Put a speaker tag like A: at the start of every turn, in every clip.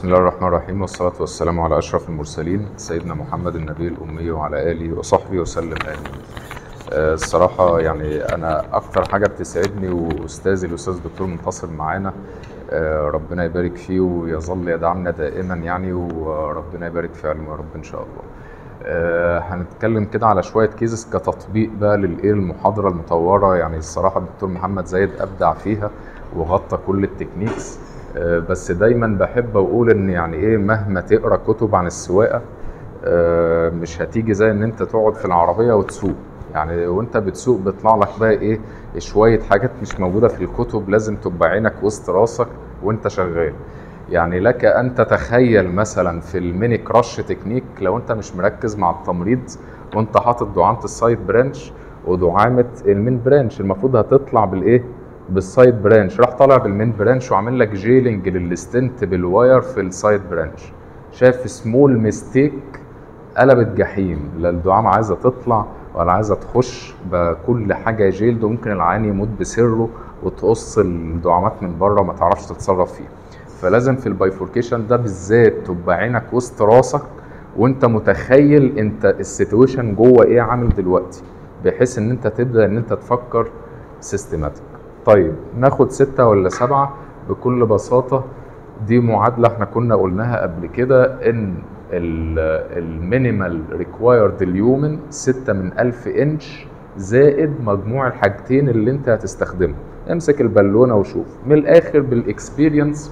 A: بسم الله الرحمن الرحيم والصلاة والسلام على أشرف المرسلين سيدنا محمد النبي الأمي وعلى آله وصحبه وسلم آمين آه، الصراحة يعني أنا أكتر حاجة بتسعدني وأستاذي الأستاذ دكتور منتصر معانا آه، ربنا يبارك فيه ويظل يدعمنا دائما يعني وربنا يبارك في علمه يا رب إن شاء الله آه، هنتكلم كده على شوية كيزز كتطبيق بقى للإيه المحاضرة المطورة يعني الصراحة الدكتور محمد زايد أبدع فيها وغطى كل التكنيكس آه، بس دايما بحب اقول ان يعني ايه مهما تقرا كتب عن السواقه آه، مش هتيجي زي ان انت تقعد في العربيه وتسوق يعني وانت بتسوق بيطلع لك بقى ايه شويه حاجات مش موجوده في الكتب لازم تبقى عينك وسط راسك وانت شغال يعني لك ان تتخيل مثلا في الميني كراش تكنيك لو انت مش مركز مع التمريض وانت حاطط دعامه السايد برانش ودعامه المين برانش المفروض هتطلع بالايه بالسايد برانش راح طالع بالمين برانش وعامل لك جيلنج للستنت بالواير في السايد برانش شايف سمول ميستيك قلبت جحيم لا الدعامه عايزه تطلع ولا عايزه تخش بكل حاجه جيلد وممكن العيان يموت بسره وتقص الدعامات من بره ما تعرفش تتصرف فيه فلازم في البايفوركيشن ده بالذات تبقى عينك وسط راسك وانت متخيل انت السيتويشن جوه ايه عامل دلوقتي بحيث ان انت تبدا ان انت تفكر سيستماتيك طيب ناخد ستة ولا سبعة بكل بساطة دي معادلة احنا كنا قلناها قبل كده ان المينيمال ريكوايرد اليومن ستة من ألف انش زائد مجموع الحاجتين اللي انت هتستخدمهم امسك البالونة وشوف من الاخر بالاكسبيرينس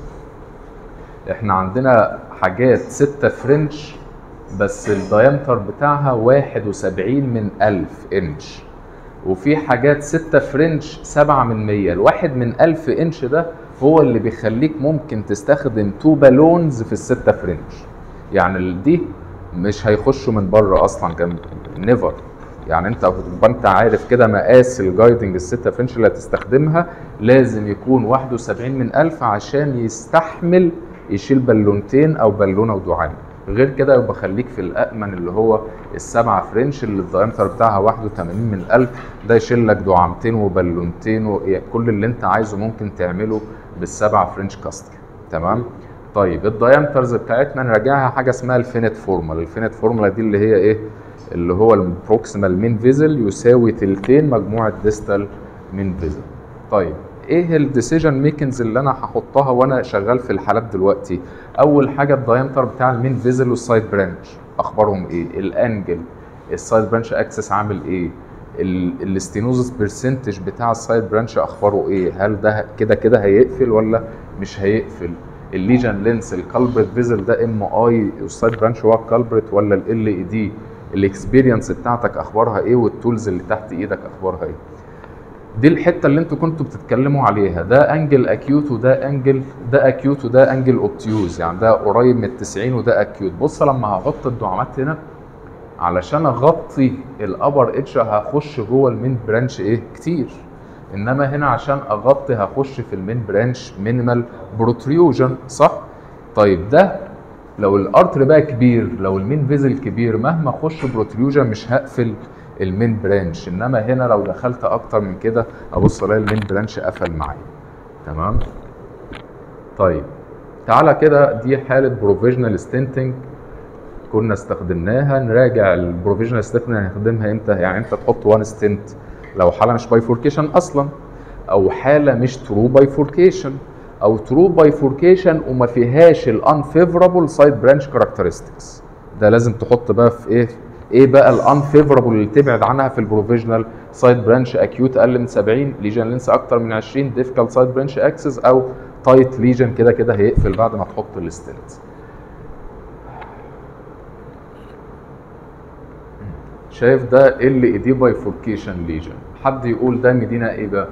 A: احنا عندنا حاجات ستة فرنش بس الدايمتر بتاعها واحد وسبعين من ألف انش وفي حاجات 6 فرنش 7 من 100 الواحد من 1000 انش ده هو اللي بيخليك ممكن تستخدم تو بالونز في الستة فرنش يعني دي مش هيخشوا من بره اصلا جنب نيفر يعني انت تبقى انت عارف كده مقاس الجايدنج الستة فرنش اللي هتستخدمها لازم يكون 71 من 1000 عشان يستحمل يشيل بالونتين او بالونه ودعامه غير كده يبقى خليك في الأأمن اللي هو السبعة فرنش اللي الدايمتر بتاعها 81 من ألف ده يشيل لك دعامتين وبالونتين و... يعني كل اللي انت عايزه ممكن تعمله بالسبعة فرنش كاستر تمام طيب الدايمترز بتاعتنا نراجعها حاجة اسمها الفينت فورمولا الفينت فورمولا دي اللي هي ايه اللي هو البروكسيمال مين فيزل يساوي تلتين مجموعة ديستال مين فيزل طيب ايه الديسيجن ميكنز اللي انا هحطها وانا شغال في الحالات دلوقتي اول حاجه الدايمتر بتاع المين فيزل والسايد برانش اخبارهم ايه الانجل السايد برانش اكسس عامل ايه الاستينوزس برسنتج بتاع السايد برانش اخباره ايه هل ده كده كده هيقفل ولا مش هيقفل الليجن لينس الكالبريت فيزل ده ام اي والسايد برانش هو الكالبريت ولا ال اي دي الاكسبيرينس بتاعتك اخبارها ايه والتولز اللي تحت ايدك اخبارها ايه دي الحته اللي انتوا كنتوا بتتكلموا عليها ده انجل اكيوت وده انجل ده اكيوت وده انجل اوبتيوز يعني ده قريب من ال 90 وده اكيوت بص لما هغطي الدعامات هنا علشان اغطي الابر اتش هخش جوه المين برانش ايه كتير انما هنا عشان اغطي هخش في المين برانش مينيمال بروتريوجن صح طيب ده لو الارتر بقى كبير لو المين فيزل كبير مهما اخش بروتريوجن مش هقفل المين برانش انما هنا لو دخلت اكتر من كده ابص الاقي المين برانش قفل معايا تمام طيب تعالى كده دي حاله بروفيجنال ستنتنج كنا استخدمناها نراجع البروفيجنال ستنتنج هنخدمها امتى يعني انت تحط وان ستنت لو حاله مش بايفوركيشن اصلا او حاله مش ترو بايفوركيشن او ترو بايفوركيشن وما فيهاش الانفيفورابل سايد برانش كاركترستكس ده لازم تحط بقى في ايه ايه بقى الانفيفورابل اللي تبعد عنها في البروفيجنال سايد برانش اكيوت اقل من 70 ليجن لينس اكتر من 20 ديفيكال سايد برانش اكسس او تايت ليجن كده كده هيقفل بعد ما تحط الستنت شايف ده ال اي دي بايفوركيشن ليجن حد يقول ده مدينه ايه بقى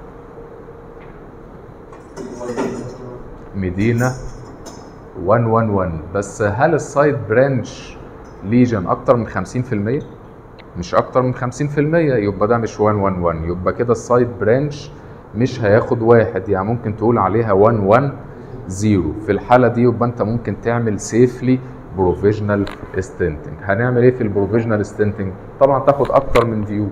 A: مدينه 111 بس هل السايد برانش ليجن اكتر من 50% مش اكتر من 50% يبقى ده مش 111 يبقى كده السايد برانش مش هياخد واحد يعني ممكن تقول عليها 110 في الحاله دي يبقى انت ممكن تعمل سيفلي بروفيجنال ستنتنج هنعمل ايه في البروفيجنال ستنتنج طبعا تاخد اكتر من فيو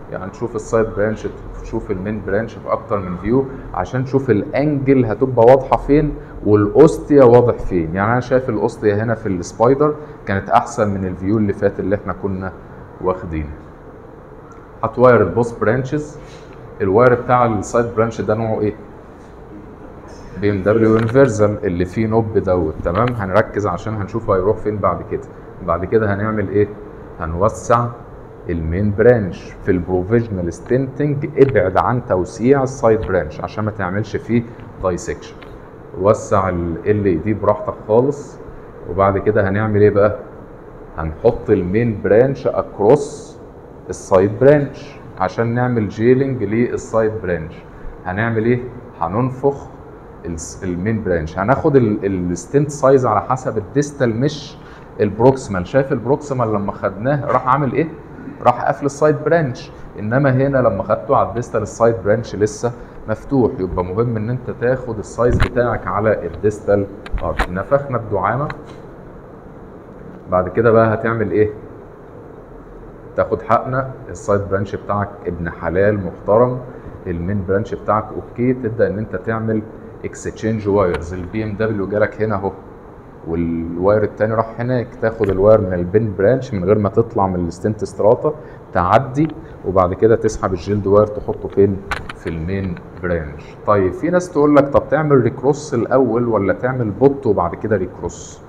A: يعني تشوف السايد برانش تشوف المين برانش في اكتر من فيو عشان تشوف الانجل هتبقى واضحه فين والاوستيا واضح فين يعني انا شايف الاوستيا هنا في السبايدر كانت احسن من الفيو اللي فات اللي احنا كنا واخدينه هتواير البوست برانشز الواير بتاع السايد برانش ده نوعه ايه بي ام دبليو يونيفرسال اللي فيه نوب دوت تمام هنركز عشان هنشوف هيروح فين بعد كده بعد كده هنعمل ايه هنوسع المين برانش في البروفيجنال ستنتنج ابعد عن توسيع السايد برانش عشان ما تعملش فيه دايسكشن وسع ال اي دي براحتك خالص وبعد كده هنعمل ايه بقى هنحط المين برانش اكروس السايد برانش عشان نعمل جيلنج للسايد برانش هنعمل ايه هننفخ الس- المين برانش هناخد الستنت سايز على حسب الديستال مش البروكسيمال شايف البروكسيمال لما خدناه راح عامل ايه راح قافل السايد برانش انما هنا لما خدته على الديستال السايد برانش لسه مفتوح يبقى مهم ان انت تاخد السايز بتاعك على الديستال ارت نفخنا الدعامه بعد كده بقى هتعمل ايه تاخد حقنا السايد برانش بتاعك ابن حلال محترم المين برانش بتاعك اوكي تبدا ان انت تعمل اكستشينج وايرز البي ام دبليو جالك هنا اهو والواير التاني راح هناك تاخد الواير من البين برانش من غير ما تطلع من الستنت ستراتا تعدي وبعد كده تسحب الجلد واير تحطه فين في المين برانش طيب في ناس تقول لك طب تعمل ريكروس الاول ولا تعمل بوت وبعد كده ريكروس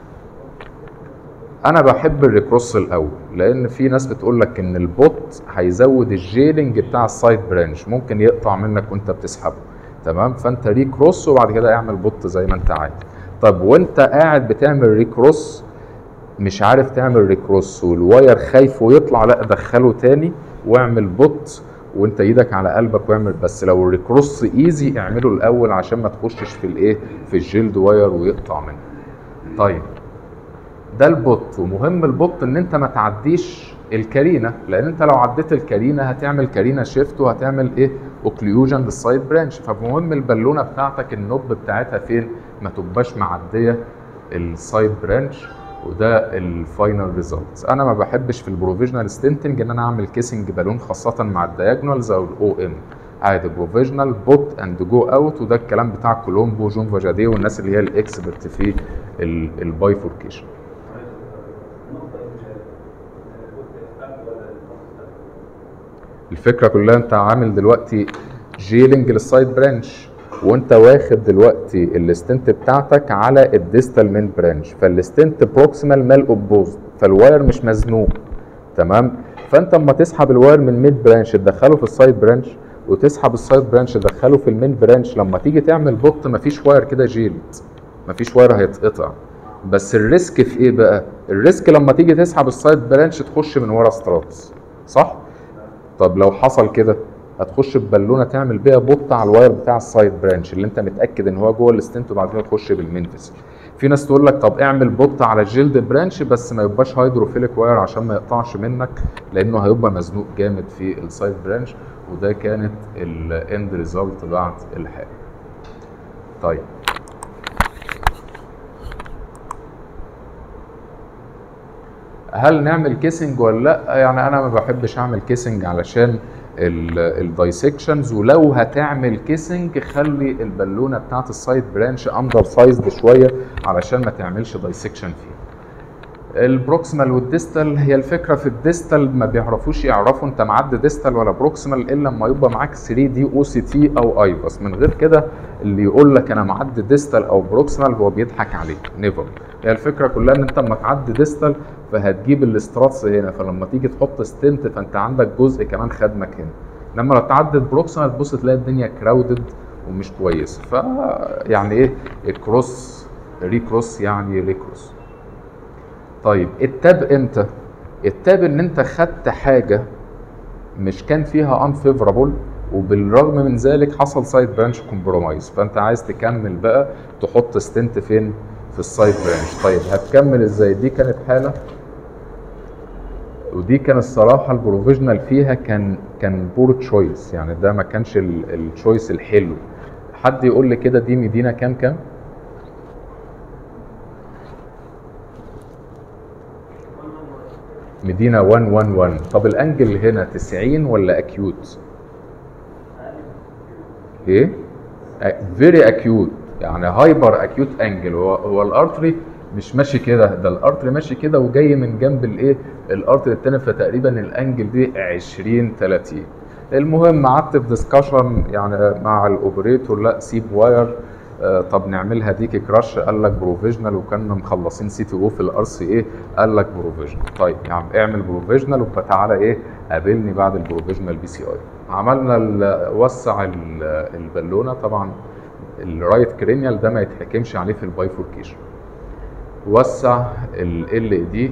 A: انا بحب الريكروس الاول لان في ناس بتقول لك ان البوت هيزود الجيلنج بتاع السايد برانش ممكن يقطع منك وانت بتسحبه تمام فانت ريكروس وبعد كده اعمل بوت زي ما انت عايز طب وانت قاعد بتعمل ريكروس مش عارف تعمل ريكروس والواير خايف ويطلع لا دخله تاني واعمل بوت وانت ايدك على قلبك واعمل بس لو الريكروس ايزي اعمله الاول عشان ما تخشش في الايه في الجلد واير ويقطع منه طيب ده البوت ومهم البوت ان انت ما تعديش الكارينا لان انت لو عديت الكارينا هتعمل كارينا شيفت وهتعمل ايه اوكليوجن للسايد برانش فمهم البالونه بتاعتك النوب بتاعتها فين ما تبقاش معديه السايد برانش وده الفاينل ريزلتس انا ما بحبش في البروفيجنال ستنتنج ان انا اعمل كيسنج بالون خاصه مع الدياجونالز او الاو ام عادي بروفيجنال بوت اند جو اوت وده الكلام بتاع كولومبو جون فاجاديه والناس اللي هي الاكسبرت في البايفوركيشن الفكره كلها انت عامل دلوقتي جيلنج للسايد برانش وانت واخد دلوقتي الستنت بتاعتك على الديستال مين برانش فالستنت بروكسيمال مال اوبوزد فالواير مش مزنوق تمام فانت اما تسحب الواير من ميد برانش تدخله في السايد برانش وتسحب السايد برانش تدخله في المين برانش لما تيجي تعمل بوت مفيش واير كده جيلد مفيش واير هيتقطع بس الريسك في ايه بقى الريسك لما تيجي تسحب السايد برانش تخش من ورا ستراتس صح طب لو حصل كده هتخش ببالونه تعمل بيها بوت على الواير بتاع السايد برانش اللي انت متاكد ان هو جوه الستنت وبعد كده تخش بالمنفس في ناس تقول لك طب اعمل بوت على الجلد برانش بس ما يبقاش هيدروفيليك واير عشان ما يقطعش منك لانه هيبقى مزنوق جامد في السايد برانش وده كانت الاند ريزلت بعد الحاجه طيب هل نعمل كيسنج ولا لا يعني انا ما بحبش اعمل كيسنج علشان الدايسكشنز ولو هتعمل كيسنج خلي البالونه بتاعت السايد برانش اندر سايزد شويه علشان ما تعملش دايسكشن فيه البروكسيمال والديستال هي الفكره في الديستال ما بيعرفوش يعرفوا انت معدي ديستال ولا بروكسيمال الا لما يبقى معاك 3 دي او سي تي او ايفاس من غير كده اللي يقول لك انا معدي ديستال او بروكسيمال هو بيضحك عليك نيفر هي الفكره كلها ان انت لما تعدي ديستال فهتجيب الاستراتس هنا فلما تيجي تحط ستنت فانت عندك جزء كمان خدمك هنا انما لو تعدي بروكسيمال تبص تلاقي الدنيا كراودد ومش كويسه ف يعني ايه الكروس ريكروس يعني ريكروس طيب التاب امتى التاب ان انت خدت حاجه مش كان فيها unfavorable وبالرغم من ذلك حصل سايد برانش كومبرومايز فانت عايز تكمل بقى تحط ستنت فين في السايد برانش طيب هتكمل ازاي دي كانت حاله ودي كان الصراحه البروفيجنال فيها كان كان بور تشويس يعني ده ما كانش التشويس الحلو حد يقول لي كده دي مدينه كام كام مدينا 1 1 1 طب الانجل هنا 90 ولا اكيوت ايه فيري اكيوت يعني هايبر اكيوت انجل هو هو الارتري مش ماشي كده ده الارتري ماشي كده وجاي من جنب الايه الارتري التاني فتقريبا الانجل دي 20 30 المهم قعدت في ديسكشن يعني مع الاوبريتور لا سيب واير آه، طب نعملها ديكي كراش قال لك بروفيجنال وكنا مخلصين سي تي او في الار سي ايه قال لك بروفيجنال طيب يا عم اعمل بروفيجنال وتعالى ايه قابلني بعد البروفيجنال بي سي اي عملنا ال- وسع ال- البالونه طبعا الرايت كرينيال ده ما يتحكمش عليه في البايفوركيشن وسع ال ال دي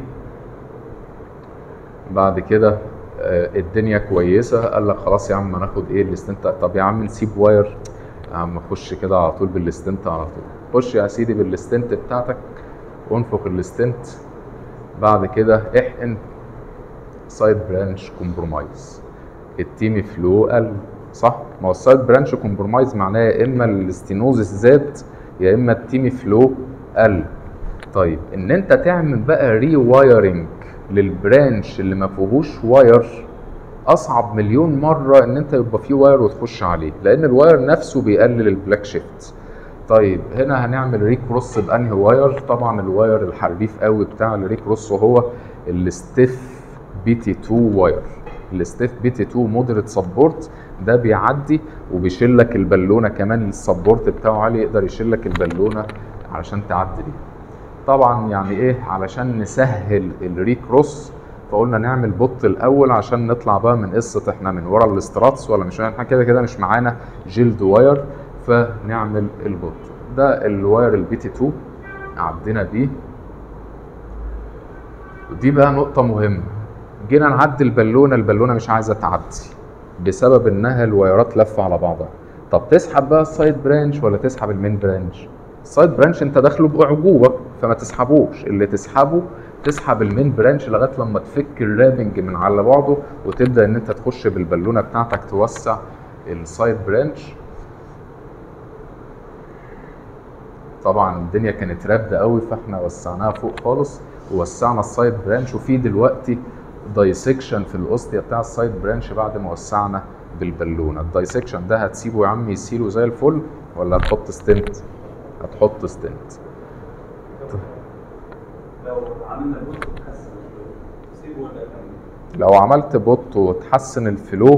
A: بعد كده آه، الدنيا كويسه قال لك خلاص يا عم هناخد ايه الاستنت طب يا عم نسيب واير يا عم خش كده على طول بالاستنت على طول خش يا سيدي بالاستنت بتاعتك وانفخ الاستنت بعد كده احقن سايد برانش كومبرومايز التيمي فلو قل صح ما هو السايد برانش كومبرومايز معناه يا اما الاستينوزس زاد يا اما التيمي فلو قل طيب ان انت تعمل بقى ري وايرنج للبرانش اللي ما فيهوش واير اصعب مليون مره ان انت يبقى فيه واير وتخش عليه لان الواير نفسه بيقلل البلاك شيفت طيب هنا هنعمل ريكروس بانهي واير طبعا الواير الحريف قوي بتاع الريكروس وهو الستيف بي تي 2 واير الستيف بي تي 2 مودريت سبورت ده بيعدي وبيشيل لك البالونه كمان السبورت بتاعه عالي يقدر يشيل لك البالونه علشان تعدي دي طبعا يعني ايه علشان نسهل الريكروس فقلنا نعمل بوت الاول عشان نطلع بقى من قصه احنا من ورا الاستراتس ولا مش احنا كده كده مش معانا جلد واير فنعمل البوت ده الواير البي تي 2 عدينا بيه ودي بقى نقطه مهمه جينا نعدي البالونه البالونه مش عايزه تعدي بسبب انها الوايرات لفه على بعضها طب تسحب بقى السايد برانش ولا تسحب المين برانش السايد برانش انت داخله باعجوبه فما تسحبوش اللي تسحبه تسحب المين برانش لغايه لما تفك الرابنج من على بعضه وتبدا ان انت تخش بالبالونه بتاعتك توسع السايد برانش طبعا الدنيا كانت رابده قوي فاحنا وسعناها فوق خالص ووسعنا السايد برانش وفي دلوقتي دايسكشن في الاوستيا بتاع السايد برانش بعد ما وسعنا بالبالونه الدايسكشن ده هتسيبه يا عم يسيله زي الفل ولا هتحط ستنت هتحط ستنت
B: لو عملنا بوت تحسن سيبه ولا كمل
A: لو عملت بوت وتحسن الفلو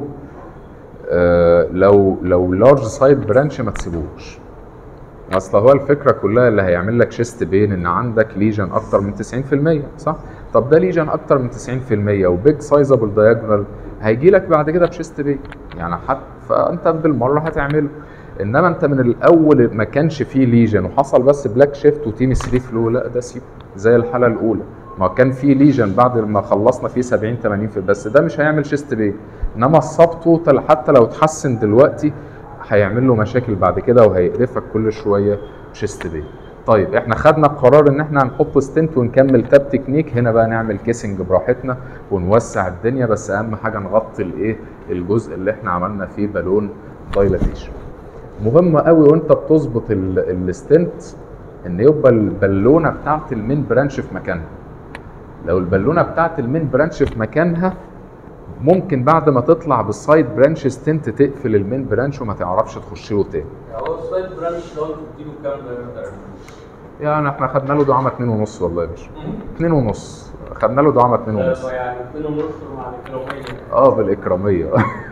A: آه لو لو لارج سايد برانش ما تسيبوش اصل هو الفكره كلها اللي هيعمل لك شيست بين ان عندك ليجن اكتر من 90% صح طب ده ليجن اكتر من 90% وبيج سايزابل دايجونال هيجي لك بعد كده بشيست بين يعني حتى فانت بالمره هتعمله انما انت من الاول ما كانش فيه ليجن وحصل بس بلاك شيفت وتيم 3 فلو لا ده سيبه زي الحاله الاولى ما كان في ليجن بعد ما خلصنا فيه 70 80 في بس ده مش هيعمل شيست بين انما السب توتال حتى لو اتحسن دلوقتي هيعمل له مشاكل بعد كده وهيقرفك كل شويه شيست بين طيب احنا خدنا القرار ان احنا هنحط ستنت ونكمل تاب تكنيك هنا بقى نعمل كيسنج براحتنا ونوسع الدنيا بس اهم حاجه نغطي الايه الجزء اللي احنا عملنا فيه بالون دايلاتيشن مهم قوي وانت بتظبط ال- الستنت ان يبقى البالونه بتاعت المين برانش في مكانها لو البالونه بتاعت المين برانش في مكانها ممكن بعد ما تطلع بالسايد برانش ستنت تقفل المين برانش وما تعرفش تخش له تاني
B: يعني هو السايد برانش لو انت بتديله كام دايمتر؟
A: يعني احنا خدنا له دعامه اتنين ونص والله يا باشا اتنين ونص خدنا له دعامه اتنين ونص
B: يعني 2 ونص مع الكيلومية
A: اه بالاكراميه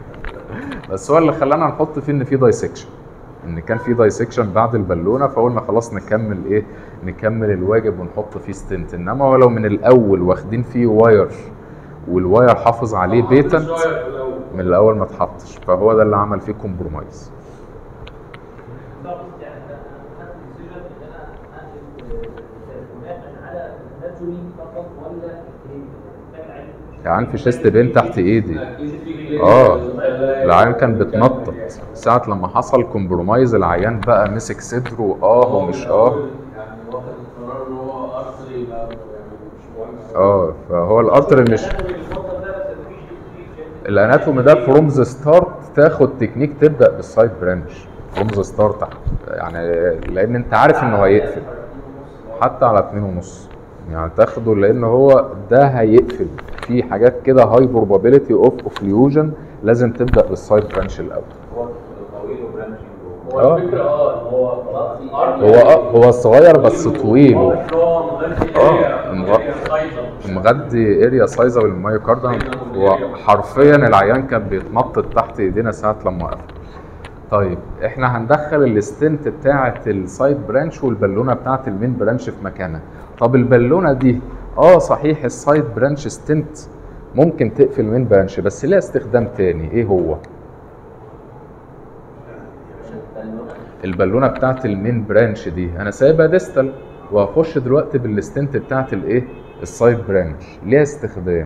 A: بس هو اللي خلانا نحط فيه ان في دايسكشن ان كان في دايسكشن بعد البالونه فقلنا خلاص نكمل ايه نكمل الواجب ونحط فيه ستنت انما هو لو من الاول واخدين فيه واير والواير حافظ عليه بيتنت من الاول ما اتحطش فهو ده اللي عمل فيه كومبرومايز
C: بالظبط يعني انا خدت ديسيجن ان انا انقل بناء على الاناتومي فقط ولا بشكل عام
A: يعني في شيست بين تحت ايدي اه العيان كان بتنطط ساعة لما حصل كومبرومايز العيان بقى مسك صدره اه ومش اه
B: يعني واخد القرار ان هو ارسلي ما يعني مش مهم
A: اه فهو الارتر مش
C: الاناتومي المفضل ده بس مفيش فيه
A: الاناتومي ده فروم ذا ستارت تاخد تكنيك تبدا بالسايد برانش فروم ذا ستارت يعني لان انت عارف انه هيقفل حتى على اتنين ونص يعني تاخده لان هو ده هيقفل في حاجات كده هاي بروبابيلتي اوف اوفليوجن لازم تبدا بالسايد برانش الاول
B: هو طويل وبرانشنج
C: هو
A: آه.
C: الفكره اه ان هو خلاص
A: هو اه هو صغير بس طويل
B: هو مغذي
A: اه مغ- مغذي اريا سايزه بالمايوكاردم وحرفيا العيان كان بيتنطط تحت ايدينا ساعه لما وقف طيب احنا هندخل الستنت بتاعه السايد برانش والبالونه بتاعه المين برانش في مكانها طب البالونه دي اه صحيح السايد برانش ستنت ممكن تقفل المين برانش بس ليها استخدام تاني ايه هو البالونه بتاعت المين برانش دي انا سايبها ديستال وهخش دلوقتي بالستنت بتاعت الايه السايد برانش ليها استخدام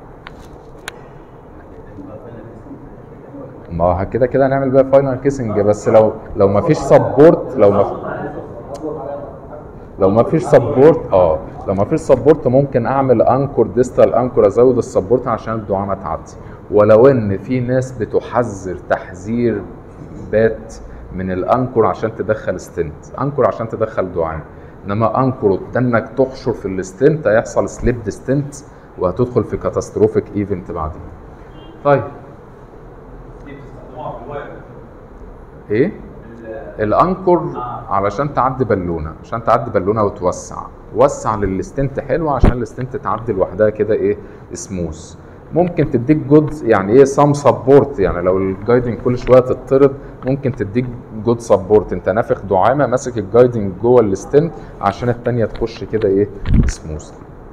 A: ما هو كده كده هنعمل بقى فاينل كيسنج بس لو لو ما فيش سبورت لو ما لو ما فيش سبورت اه لو ما فيش سبورت ممكن اعمل انكور ديستال انكور ازود السبورت عشان الدعامه تعدي ولو ان في ناس بتحذر تحذير بات من الانكور عشان تدخل ستنت انكور عشان تدخل دعامه انما انكور انك تحشر في الستنت هيحصل سليب ستنت وهتدخل في كاتاستروفيك ايفنت بعدين طيب
B: دي بتستخدموها في الواير
A: ايه الانكور علشان تعدي بالونه عشان تعدي بالونه وتوسع وسع للستنت حلو عشان الستنت تعدي لوحدها كده ايه سموث ممكن تديك جود يعني ايه سام سبورت يعني لو الجايدنج كل شويه تطرد ممكن تديك جود سبورت انت نافخ دعامه ماسك الجايدنج جوه الستنت عشان التانيه تخش كده ايه سموث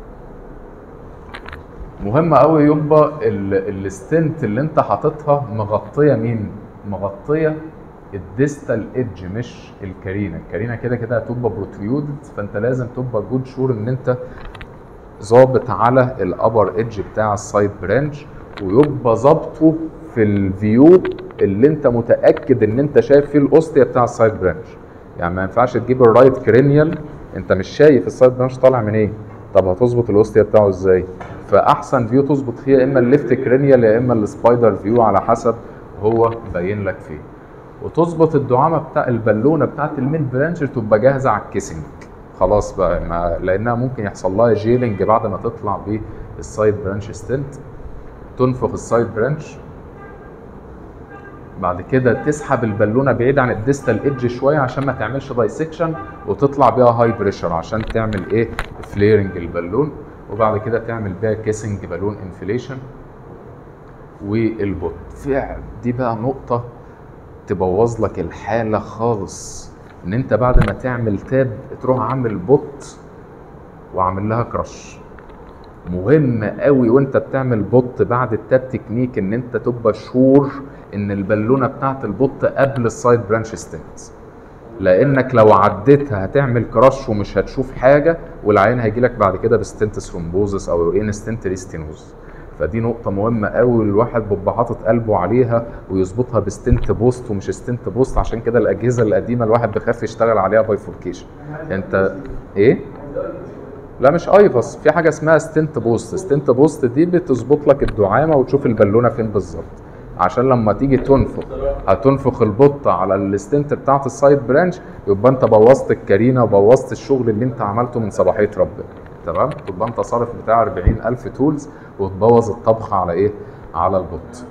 A: مهم قوي يبقى ال- الستنت اللي انت حاططها مغطيه مين مغطيه الديستال ايدج مش الكارينا الكارينا كده كده هتبقى بروتريودد فانت لازم تبقى جود شور ان انت ظابط على الابر ايدج بتاع السايد برانش ويبقى ظابطه في الفيو اللي انت متاكد ان انت شايف فيه الاوستيا بتاع السايد برانش يعني ما ينفعش تجيب الرايت كرينيال انت مش شايف السايد برانش طالع من ايه طب هتظبط الاوستيا بتاعه ازاي فاحسن فيو تظبط فيه يا اما الليفت كرينيال يا اما السبايدر فيو على حسب هو باين لك فين وتظبط الدعامه بتاع البالونه بتاعت المين برانش تبقى جاهزه على الكيسنج خلاص بقى ما لانها ممكن يحصل لها جيلنج بعد ما تطلع بالسايد برانش ستنت تنفخ السايد برانش بعد كده تسحب البالونه بعيد عن الديستال ايدج شويه عشان ما تعملش دايسكشن وتطلع بيها هاي بريشر عشان تعمل ايه فليرنج البالون وبعد كده تعمل بيها كيسنج بالون انفليشن والبوت فعلا دي بقى نقطه تبوظ لك الحاله خالص ان انت بعد ما تعمل تاب تروح عامل بوت وعامل لها كراش مهم قوي وانت بتعمل بوت بعد التاب تكنيك ان انت تبقى شور ان البالونه بتاعت البوت قبل السايد برانش ستنت لانك لو عديتها هتعمل كراش ومش هتشوف حاجه والعين هيجي لك بعد كده بستنت ثرومبوزس او انستنت ريستينوز فدي نقطة مهمة قوي الواحد بيبقى حاطط قلبه عليها ويظبطها بستنت بوست ومش ستنت بوست عشان كده الأجهزة القديمة الواحد بيخاف يشتغل عليها بايفوركيشن انت ايه؟ لا مش ايفس في حاجة اسمها ستنت بوست ستنت بوست دي بتظبط لك الدعامة وتشوف البالونة فين بالظبط عشان لما تيجي تنفخ هتنفخ البطة على الستنت بتاعت السايد برانش يبقى انت بوظت الكارينا وبوظت الشغل اللي انت عملته من صباحية ربنا تمام تبقى انت صارف بتاع 40000 تولز وتبوظ الطبخة على ايه على البط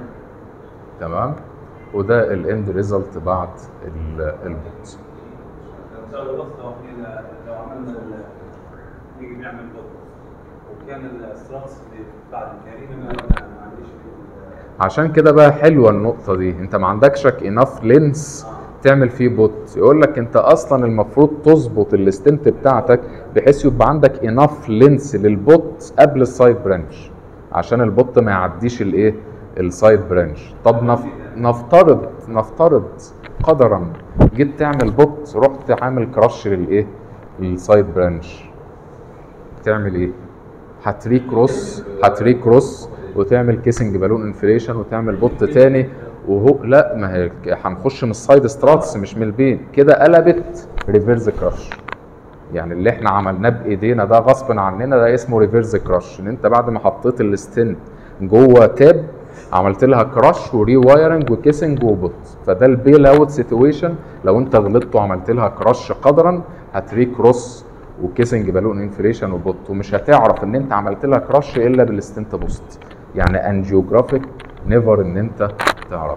A: تمام وده الاند ريزلت بعد ال- البط
B: لو بص لو احنا لو عملنا ال- نيجي نعمل بوت وكان الستراتس اللي بعد الكارينا ما ما عنديش ال-
A: عشان كده بقى حلوه النقطه دي انت ما عندكشك اناف لينس تعمل فيه بوت يقول لك انت اصلا المفروض تظبط الستنت بتاعتك بحيث يبقى عندك اناف لينس للبوت قبل السايد برانش عشان البوت ما يعديش الايه السايد برانش طب نف... نفترض نفترض قدرا جيت تعمل بوت رحت عامل كراش للايه للسايد برانش تعمل ايه هتري كروس هتري كروس وتعمل كيسنج بالون انفليشن وتعمل بوت تاني وهو لا ما هي هنخش من السايد ستراتس مش من البين كده قلبت ريفيرز كراش يعني اللي احنا عملناه بايدينا ده غصب عننا ده اسمه ريفيرز كراش ان انت بعد ما حطيت الستن جوه تاب عملت لها كراش وري وايرنج وكيسنج وبوت فده البيل اوت سيتويشن لو انت غلطت وعملت لها كراش قدرا هتري كروس وكيسنج بالون انفليشن وبوت ومش هتعرف ان انت عملت لها كراش الا بالستنت بوست يعني انجيوجرافيك نيفر ان انت تعرف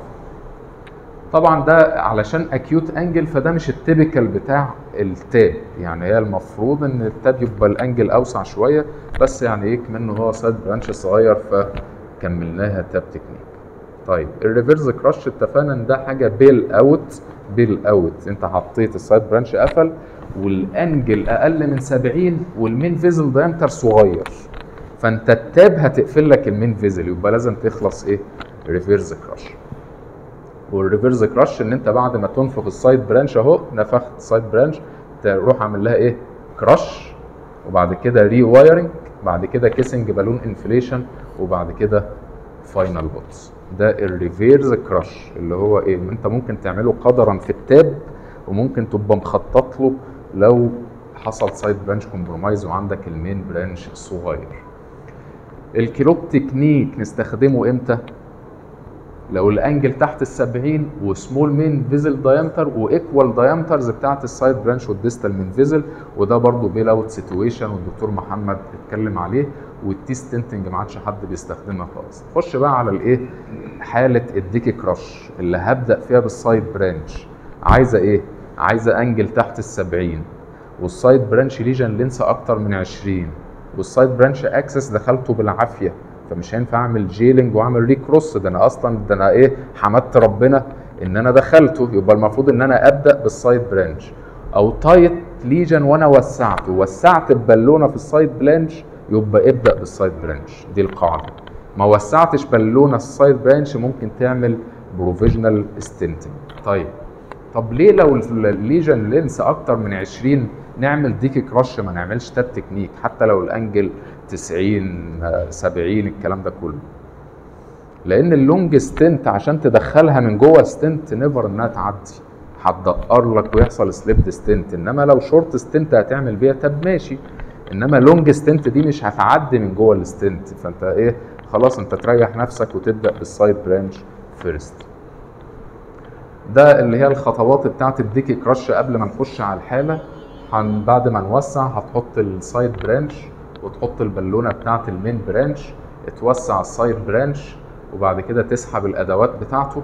A: طبعا ده علشان اكيوت انجل فده مش التيبيكال بتاع التاب يعني هي المفروض ان التاب يبقى الانجل اوسع شويه بس يعني ايه منه هو سايد برانش صغير فكملناها تاب تكنيك طيب الريفرس كراش اتفقنا ان ده حاجه بيل اوت بيل اوت انت حطيت السايد برانش قفل والانجل اقل من 70 والمين فيزل دايمتر صغير فانت التاب هتقفل لك المين فيزل يبقى لازم تخلص ايه ريفرس كراش والريفرس كراش ان انت بعد ما تنفخ السايد برانش اهو نفخت السايد برانش تروح عامل لها ايه كراش وبعد كده ري وايرنج بعد كده كيسنج بالون انفليشن وبعد كده فاينل بوتس ده الريفيرز كراش اللي هو ايه انت ممكن تعمله قدرا في التاب وممكن تبقى مخطط له لو حصل سايد برانش كومبرومايز وعندك المين برانش الصغير الكلوب تكنيك نستخدمه امتى لو الانجل تحت ال 70 وسمول مين فيزل دايمتر وايكوال دايمترز بتاعت السايد برانش والديستال مين فيزل وده برضو بيل اوت سيتويشن والدكتور محمد اتكلم عليه والتي ستنتنج ما عادش حد بيستخدمها خالص خش بقى على الايه حاله الديكي كراش اللي هبدا فيها بالسايد برانش عايزه ايه عايزه انجل تحت ال 70 والسايد برانش ليجن لينس اكتر من 20 والسايد برانش اكسس دخلته بالعافيه فمش هينفع اعمل جيلنج واعمل ريكروس ده انا اصلا ده انا ايه حمدت ربنا ان انا دخلته يبقى المفروض ان انا ابدا بالسايد برانش او تايت ليجن وانا وسعته وسعت البالونه في السايد برانش يبقى ابدا بالسايد برانش دي القاعده ما وسعتش بالونه السايد برانش ممكن تعمل بروفيجنال ستنتنج طيب طب ليه لو الليجن لينس اكتر من 20 نعمل ديكي كراش ما نعملش تاب تكنيك حتى لو الانجل 90 آه، 70 الكلام ده كله لان اللونج ستنت عشان تدخلها من جوه ستنت نيفر انها تعدي هتدقر لك ويحصل سليب ستنت انما لو شورت ستنت هتعمل بيها تاب ماشي انما لونج ستنت دي مش هتعدي من جوه الستنت فانت ايه خلاص انت تريح نفسك وتبدا بالسايد برانش فيرست ده اللي هي الخطوات بتاعت الديكي كراش قبل ما نخش على الحاله هن بعد ما نوسع هتحط السايد برانش وتحط البالونه بتاعت المين برانش توسع السايد برانش وبعد كده تسحب الادوات بتاعته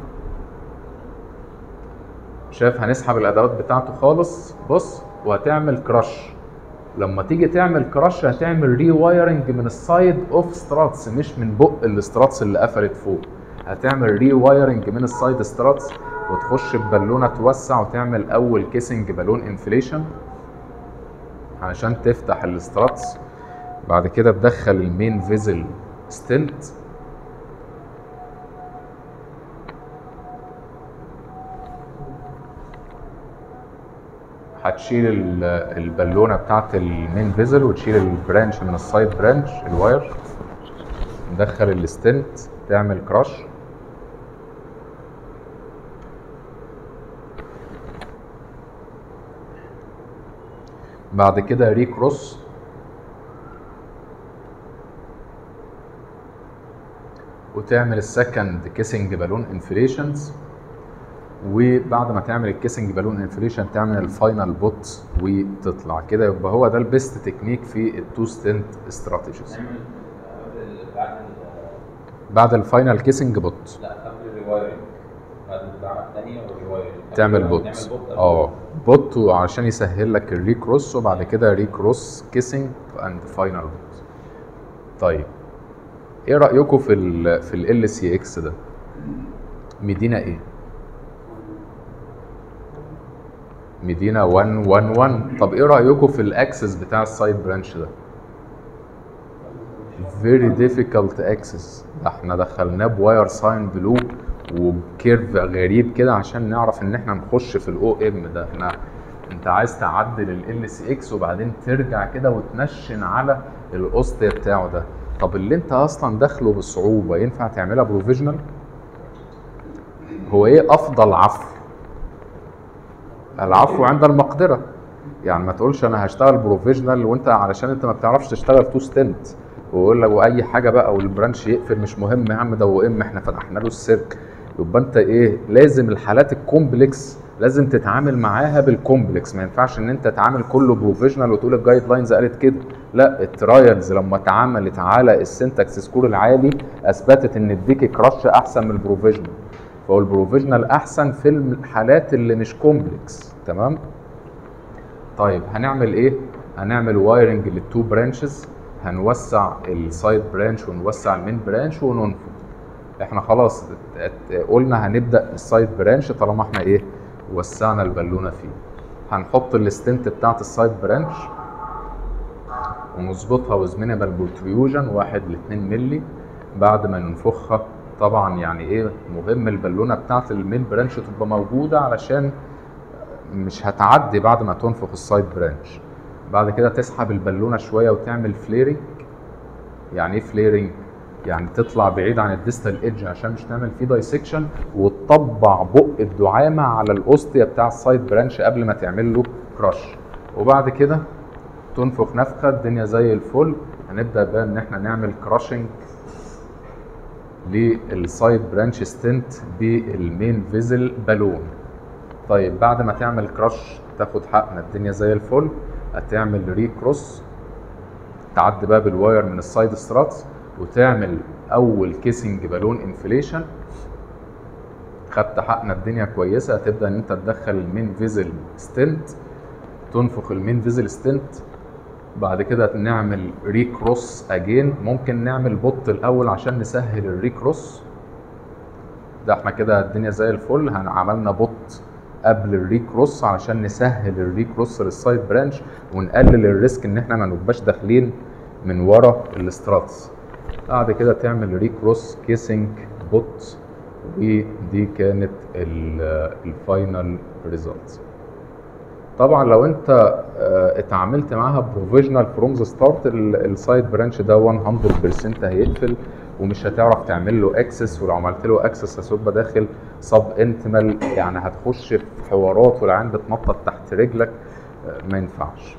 A: شايف هنسحب الادوات بتاعته خالص بص وهتعمل كراش لما تيجي تعمل كراش هتعمل ري وايرنج من السايد اوف ستراتس مش من بق الاستراتس اللي قفلت فوق هتعمل ري وايرنج من السايد ستراتس وتخش ببالونه توسع وتعمل اول كيسنج بالون انفليشن علشان تفتح الاستراتس بعد كده تدخل المين فيزل ستنت هتشيل ال- البالونه بتاعت المين فيزل وتشيل البرانش من السايد برانش الواير ندخل الستنت تعمل كراش بعد كده ريكروس وتعمل السكند كيسنج بالون انفليشنز وبعد ما تعمل الكيسنج بالون انفليشن تعمل الفاينل بوت وتطلع كده يبقى هو ده البيست تكنيك في التو ستنت استراتيجيز
D: نعمل قبل بعد ال-
A: بعد الفاينل كيسنج بوت
D: لا قبل الريوايرنج بعد البتاعة الثانية والريوايرنج
A: تعمل
D: نعمل
A: بوت
D: قبل
A: اه بوت عشان يسهل لك الريكروس وبعد كده ريكروس كيسنج اند فاينل بوت طيب ايه رايكم في ال في ال سي اكس ده مدينه ايه مدينه 1 1 1 طب ايه رايكم في الاكسس بتاع السايد برانش ده very difficult access ده احنا دخلناه بواير ساين بلو وبكيرف غريب كده عشان نعرف ان احنا نخش في الاو ام ده احنا انت عايز تعدل ال سي اكس وبعدين ترجع كده وتنشن على القسط بتاعه ده طب اللي انت اصلا داخله بصعوبه ينفع تعملها بروفيجنال هو ايه افضل عفو العفو عند المقدره يعني ما تقولش انا هشتغل بروفيجنال وانت علشان انت ما بتعرفش تشتغل تو ستنت ويقول لك واي حاجه بقى والبرانش يقفل مش مهم يا عم ده هو ام احنا فتحنا له السيرك يبقى انت ايه لازم الحالات الكومبلكس لازم تتعامل معاها بالكومبلكس ما ينفعش ان انت تتعامل كله بروفيشنال وتقول الجايد لاينز قالت كده لا الترايلز لما اتعملت على السنتكس سكور العالي اثبتت ان الديكي كراش احسن من البروفيشنال فهو البروفيشنال احسن في الحالات اللي مش كومبلكس تمام طيب هنعمل ايه هنعمل وايرنج للتو برانشز هنوسع السايد برانش ونوسع المين برانش وننفض احنا خلاص ات- ات- قلنا هنبدا السايد برانش طالما احنا ايه وسعنا البالونه فيه هنحط الستنت بتاعت السايد برانش ونظبطها ويز مينيمال بروتريوجن 1 ل 2 مللي بعد ما ننفخها طبعا يعني ايه مهم البالونه بتاعت المين برانش تبقى موجوده علشان مش هتعدي بعد ما تنفخ السايد برانش بعد كده تسحب البالونه شويه وتعمل فليرنج يعني ايه فليرنج يعني تطلع بعيد عن الديستال ايدج عشان مش تعمل فيه دايسكشن وتطبع بق الدعامه على الاوستيا بتاع السايد برانش قبل ما تعمل له كراش وبعد كده تنفخ نفخه الدنيا زي الفل هنبدا بقى ان احنا نعمل كراشنج للسايد برانش ستنت بالمين فيزل بالون طيب بعد ما تعمل كراش تاخد حقنا الدنيا زي الفل هتعمل ري كروس تعدي بقى بالواير من السايد ستراتس وتعمل اول كيسنج بالون انفليشن خدت حقنا الدنيا كويسه هتبدا ان انت تدخل المين فيزل ستنت تنفخ المين فيزل ستنت بعد كده نعمل ري كروس اجين ممكن نعمل بوت الاول عشان نسهل الري كروس ده احنا كده الدنيا زي الفل هن- عملنا بوت قبل الري كروس علشان نسهل الري كروس للسايد برانش ونقلل الريسك ان احنا ما نبقاش داخلين من ورا الاستراتس بعد كده تعمل ري كروس كيسنج بوت ودي كانت ال- الفاينل ريزلت طبعا لو انت آه، اتعاملت معاها بروفيجنال فروم ذا ستارت السايد برانش ده 100% هيقفل ومش هتعرف تعمل له اكسس ولو عملت له اكسس هتبقى داخل سب انتمال يعني هتخش في حوارات والعين بتنطط تحت رجلك آه، ما ينفعش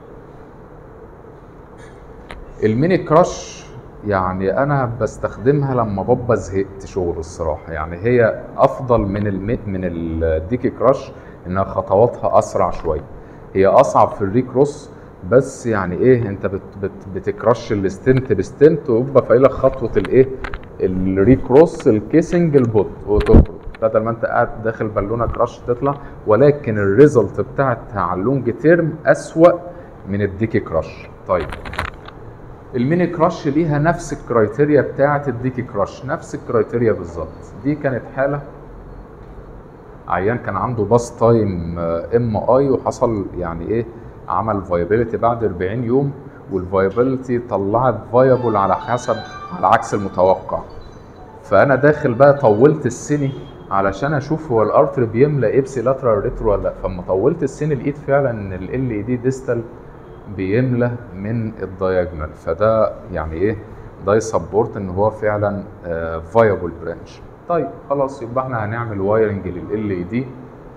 A: الميني كراش يعني انا بستخدمها لما ببقى زهقت شغل الصراحه يعني هي افضل من المي من الديكي كراش انها خطواتها اسرع شويه هي اصعب في الريكروس بس يعني ايه انت بت بت بتكرش الستنت بستنت ويبقى فايق لك خطوه الايه الريكروس الكيسنج البوت وتخرج بدل ما انت قاعد داخل بالونه كراش تطلع ولكن الريزلت بتاعتها على اللونج تيرم اسوأ من الديكي كراش طيب الميني كراش ليها نفس الكرايتيريا بتاعه الديكي كراش نفس الكرايتيريا بالظبط دي كانت حاله عيان كان عنده باس تايم ام اي وحصل يعني ايه عمل فايبيليتي بعد 40 يوم والفايبيليتي طلعت فايبل على حسب على عكس المتوقع فانا داخل بقى طولت السني علشان اشوف هو الارتر بيملى ابسي لاترال ريترو ولا لا فلما طولت السني لقيت فعلا ان ال اي دي ديستال بيملى من الدايجونال فده يعني ايه ده يسبورت ان هو فعلا فايبل برانش طيب خلاص يبقى احنا هنعمل وايرنج لل اي دي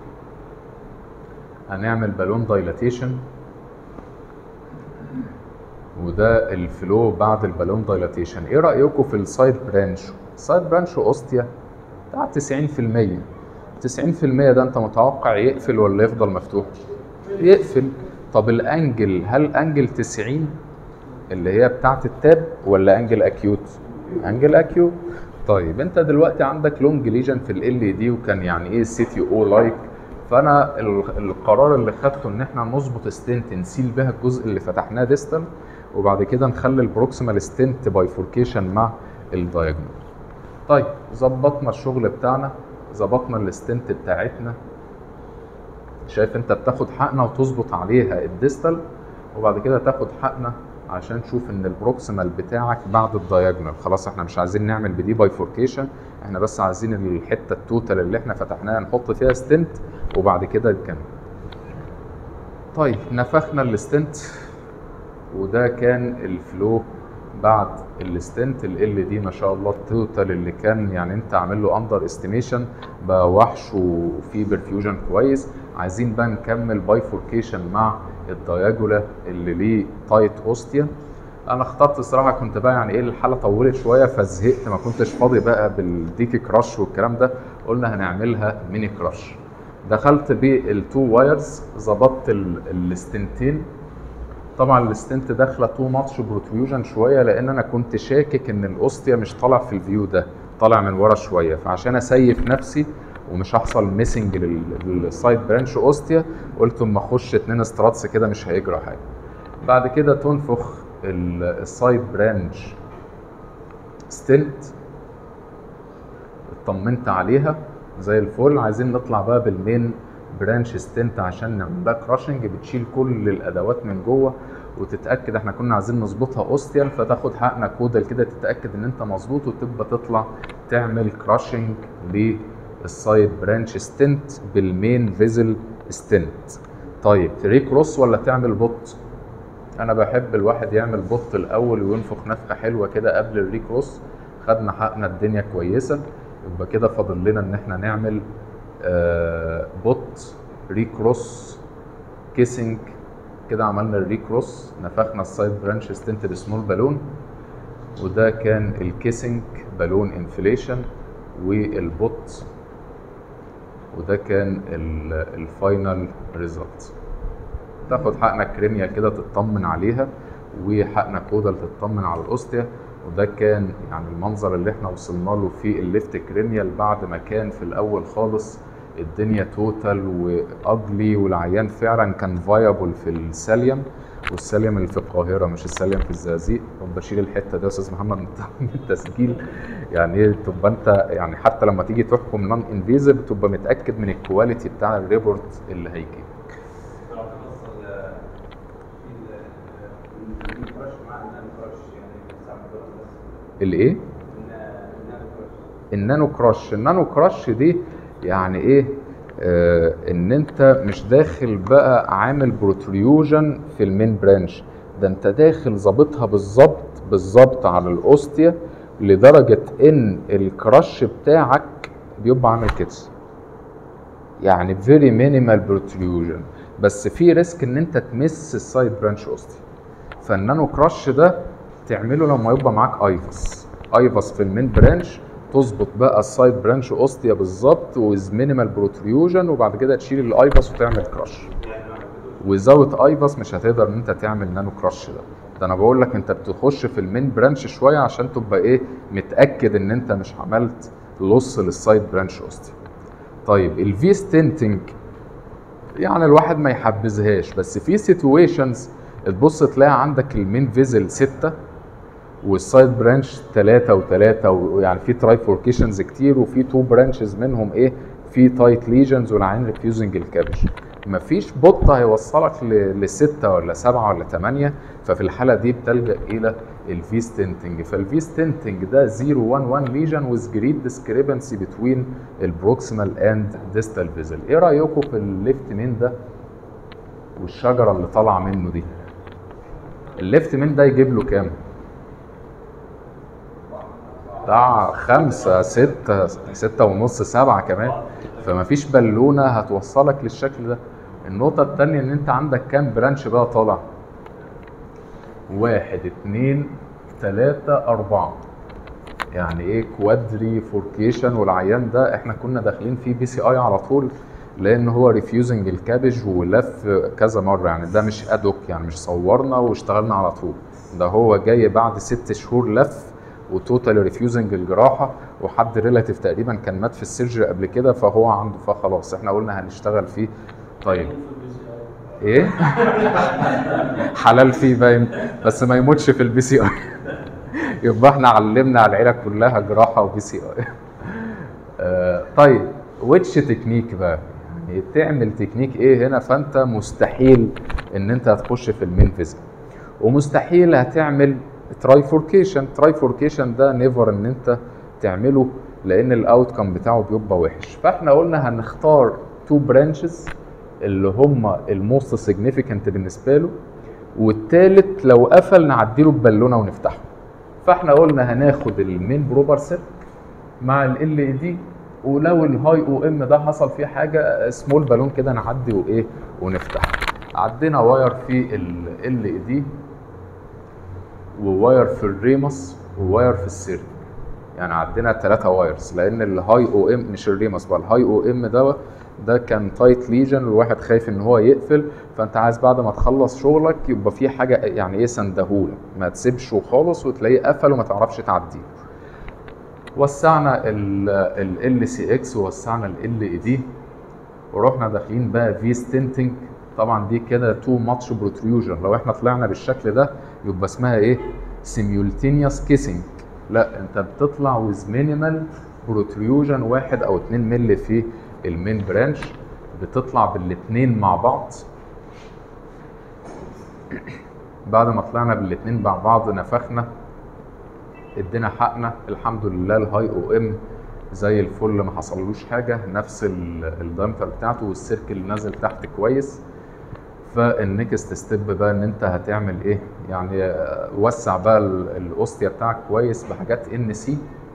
A: هنعمل بالون دايلاتيشن وده الفلو بعد البالون دايلاتيشن ايه رايكم في السايد برانش السايد برانش اوستيا بتاع 90% 90% ده انت متوقع يقفل ولا يفضل مفتوح يقفل طب الانجل هل انجل 90 اللي هي بتاعت التاب ولا انجل اكيوت انجل اكيوت طيب انت دلوقتي عندك لونج ليجن في ال دي وكان يعني ايه سي تي او لايك فانا ال- القرار اللي خدته ان احنا نظبط ستنت نسيل بها الجزء اللي فتحناه ديستال وبعد كده نخلي البروكسيمال ستنت بايفوركيشن مع الدايجنال طيب ظبطنا الشغل بتاعنا ظبطنا الستنت بتاعتنا شايف انت بتاخد حقنه وتظبط عليها الديستال وبعد كده تاخد حقنه عشان تشوف ان البروكسيمال بتاعك بعد الدايجونال خلاص احنا مش عايزين نعمل بدي بايفوركيشن احنا بس عايزين الحته التوتال اللي احنا فتحناها نحط فيها ستنت وبعد كده نكمل طيب نفخنا الستنت وده كان الفلو بعد الستنت ال دي ما شاء الله التوتال اللي كان يعني انت عامل له اندر استيميشن بقى وحش وفي برفيوجن كويس عايزين بقى نكمل بايفوركيشن مع الدياجولا اللي ليه تايت اوستيا انا اخترت الصراحه كنت بقى يعني ايه الحاله طولت شويه فزهقت ما كنتش فاضي بقى بالديكي كراش والكلام ده قلنا هنعملها ميني كراش دخلت بالتو وايرز ظبطت ال- الستنتين طبعا الستنت داخله تو ماتش بروتريوجن شويه لان انا كنت شاكك ان الاوستيا مش طالع في الفيو ده طالع من ورا شويه فعشان اسيف نفسي ومش هحصل ميسنج للسايد برانش اوستيا قلت اما اخش اتنين ستراتس كده مش هيجرى حاجه بعد كده تنفخ ال- السايد برانش ستنت اطمنت عليها زي الفل عايزين نطلع بقى بالمين برانش ستنت عشان نعملها كراشنج بتشيل كل الادوات من جوه وتتاكد احنا كنا عايزين نظبطها اوستيال فتاخد حقنا كودل كده تتاكد ان انت مظبوط وتبقى تطلع تعمل كراشنج للسايد برانش ستنت بالمين فيزل ستنت طيب تريكروس ولا تعمل بوت انا بحب الواحد يعمل بوت الاول وينفخ نفخه حلوه كده قبل الريكروس خدنا حقنا الدنيا كويسه يبقى كده فاضل لنا ان احنا نعمل آه بوت ريكروس كيسنج كده عملنا الريكروس نفخنا السايد برانش ستنت بسمول بالون وده كان الكيسنج بالون انفليشن والبوت وده كان الفاينل ريزلت تاخد حقنا كريميا كده تطمن عليها وحقنا كودل تطمن على الاوستيا وده كان يعني المنظر اللي احنا وصلنا له في الليفت كريميال بعد ما كان في الاول خالص الدنيا توتال واجلي والعيان فعلا كان فايبل في الساليوم والساليوم اللي في القاهره مش الساليوم في الزقازيق طب بشيل الحته دي يا استاذ محمد من التسجيل يعني ايه تبقى انت يعني حتى لما تيجي تحكم نون انفيزيف تبقى متاكد من الكواليتي بتاع الريبورت اللي هيجي
B: لو توصل آه، في ال- ال- الكراش مع النان كراش يعني ساعة بس
A: الايه؟
B: النا- النان كراش
A: النانو كراش النانو كراش دي يعني ايه آه ان انت مش داخل بقى عامل بروتريوجن في المين برانش ده انت داخل ظابطها بالظبط بالظبط على الاوستيا لدرجه ان الكراش بتاعك بيبقى عامل كده يعني فيري مينيمال بروتريوجن بس في ريسك ان انت تمس السايد برانش اوستيا فالنانو كراش ده تعمله لما يبقى معاك ايفس ايفس في المين برانش تظبط بقى السايد برانش اوستيا بالظبط ويز مينيمال بروتريوجن وبعد كده تشيل الايفس وتعمل كراش وزاوت ايفس مش هتقدر ان انت تعمل نانو كراش ده ده انا بقول لك انت بتخش في المين برانش شويه عشان تبقى ايه متاكد ان انت مش عملت لص للسايد برانش اوستيا طيب الفي ستنتنج يعني الواحد ما يحبذهاش بس في سيتويشنز تبص تلاقي عندك المين فيزل 6 والسايد برانش 3 و3 ويعني في ترايفوركيشنز كتير وفي تو برانشز منهم ايه في تايت ليجنز والعين ريفيوزنج الكابج مفيش بوت هيوصلك ل- لستة ولا سبعة ولا ثمانية ففي الحالة دي بتلجأ إلى الفي ستنتنج فالفي ستنتنج ده 011 ليجن with great discrepancy between البروكسيمال اند ديستال فيزل ايه رأيكم في الليفت مين ده والشجرة اللي طالعة منه دي الليفت مين ده يجيب له كام؟ بتاع خمسة ستة ستة ونص سبعة كمان فما فيش بالونة هتوصلك للشكل ده النقطة التانية ان انت عندك كام برانش بقى طالع واحد اتنين تلاتة اربعة يعني ايه كوادري فوركيشن والعيان ده احنا كنا داخلين فيه بي سي اي على طول لان هو ريفيوزنج الكابج ولف كذا مره يعني ده مش ادوك يعني مش صورنا واشتغلنا على طول ده هو جاي بعد ست شهور لف وتوتال ريفيوزنج الجراحه وحد ريلاتيف تقريبا كان مات في السيرجري قبل كده فهو عنده فخلاص احنا قلنا هنشتغل فيه طيب ايه حلال فيه باين بس ما يموتش في البي سي اي يبقى احنا علمنا على العيله كلها جراحه وبي سي اي آه، طيب ويتش تكنيك بقى يعني تعمل تكنيك ايه هنا فانت مستحيل ان انت هتخش في المين فيزيك ومستحيل هتعمل ترايفوركيشن ترايفوركيشن ده نيفر ان انت تعمله لان الاوت كم بتاعه بيبقى وحش فاحنا قلنا هنختار تو برانشز اللي هم الموست سيجنيفيكانت بالنسبه له والتالت لو قفل نعديله ببالونه ونفتحه فاحنا قلنا هناخد المين بروبر سيرك مع ال اي دي ولو الهاي او ام ده حصل فيه حاجه سمول بالون كده نعدي وايه ونفتح عدينا واير في ال اي دي وواير في الريمس وواير في السيرك يعني عدينا ثلاثة وايرز لان الهاي او ام مش الريمس بقى الهاي او ام ده ده كان تايت ليجن الواحد خايف ان هو يقفل فانت عايز بعد ما تخلص شغلك يبقى في حاجه يعني ايه سندهولك ما تسيبش خالص وتلاقيه قفل وما تعرفش تعديه وسعنا ال سي اكس ووسعنا ال اي دي ورحنا داخلين بقى في ستنتنج طبعا دي كده تو ماتش بروتريوجن لو احنا طلعنا بالشكل ده يبقى اسمها ايه سيميولتينيوس كيسنج لا انت بتطلع ويز مينيمال بروتريوجن واحد او اتنين ملي في المين برانش بتطلع بالاتنين مع بعض بعد ما طلعنا بالاتنين مع بعض نفخنا ادينا حقنا الحمد لله الهاي او ام زي الفل ما حصلوش حاجه نفس الدايمتر بتاعته والسيركل نازل تحت كويس فالنكست ستيب بقى ان انت هتعمل ايه يعني آه، وسع بقى ال- الاوستيا بتاعك كويس بحاجات ان سي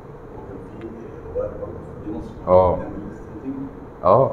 A: اه اه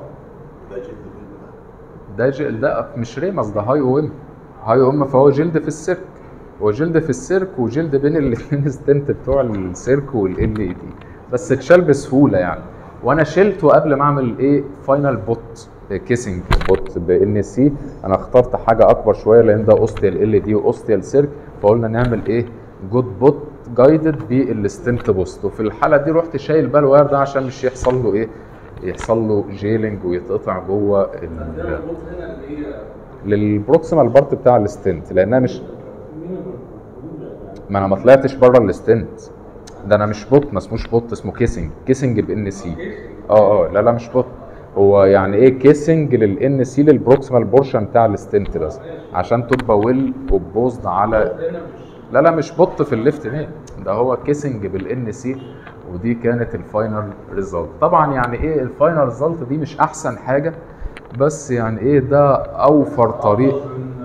A: ده جل ده مش ريمس ده هاي او ام هاي او ام فهو جلد في السيرك هو جلد في السيرك وجلد بين الاثنين ستنت بتوع السيرك والال اي دي بس اتشال بسهوله يعني وانا شلته قبل ما اعمل ايه فاينل بوت كيسنج بوت بان سي انا اخترت حاجه اكبر شويه لان ده اوستيال ال دي واوستيال سيرك فقلنا نعمل ايه جود بوت جايدد بالستنت بوست وفي الحاله دي رحت شايل بقى الواير ده عشان مش يحصل له ايه يحصل له جيلنج ويتقطع جوه ال- للبروكسيمال بارت بتاع الستنت لانها مش ما انا ما طلعتش بره الستنت ده انا مش بوت ما اسموش بوت اسمه كيسنج كيسنج بان سي اه اه لا لا مش بوت هو يعني ايه كيسنج للان سي للبروكسيمال بورشن بتاع الستنت بس عشان تبقى ويل اوبوزد على لا لا مش بوت في الليفت مين ده هو كيسنج بالان سي ودي كانت الفاينل ريزلت طبعا يعني ايه الفاينل ريزلت دي مش احسن حاجه بس يعني ايه ده اوفر طريق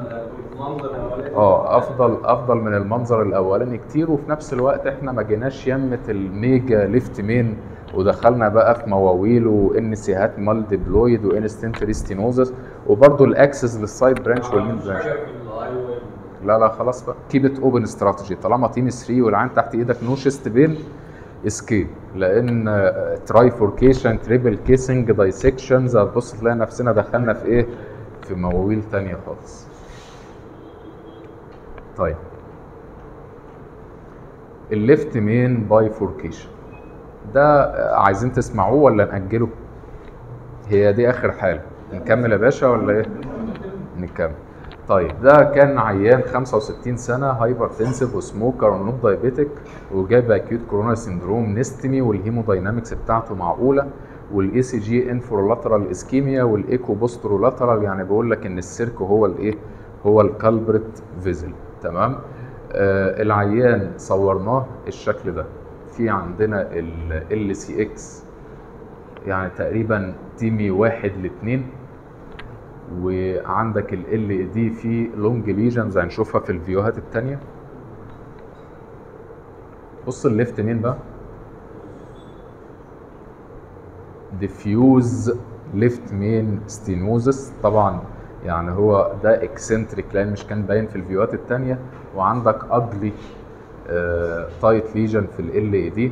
A: اه افضل افضل من المنظر الاولاني كتير وفي نفس الوقت احنا ما جيناش يمه الميجا ليفت مين ودخلنا بقى في مواويل وان سيهات مال ديبلويد وانستنت ريستينوزس وبرده الاكسس للسايد برانش والمين برانش لا لا خلاص بقى كيب ات اوبن استراتيجي طالما تيم 3 والعين تحت ايدك نو شيست بين اسكيب لان ترايفوركيشن تريبل كيسنج دايسكشنز هتبص تلاقي نفسنا دخلنا في ايه في مواويل تانية خالص طيب الليفت مين بايفوركيشن ده آه، عايزين تسمعوه ولا نأجله هي دي اخر حاله نكمل يا باشا ولا ايه نكمل طيب ده كان عيان 65 سنه هايبر تنسيف وسموكر ونوت دايبيتك وجاب اكيوت كورونا سيندروم نستمي والهيموداينامكس بتاعته معقوله والاي سي جي انفرولاترال اسكيميا والايكو بوسترولاترال يعني بيقول لك ان السيرك هو الايه هو الكالبريت فيزل تمام آه العيان صورناه الشكل ده في عندنا ال سي اكس يعني تقريبا تيمي واحد لاتنين وعندك ال ال دي في لونج ليجنز هنشوفها في الفيوهات التانية بص الليفت مين بقى ديفيوز ليفت مين ستينوزس طبعا يعني هو ده اكسنتريك لان مش كان باين في الفيوهات التانية وعندك اجلي تايت ليجن في ال ال دي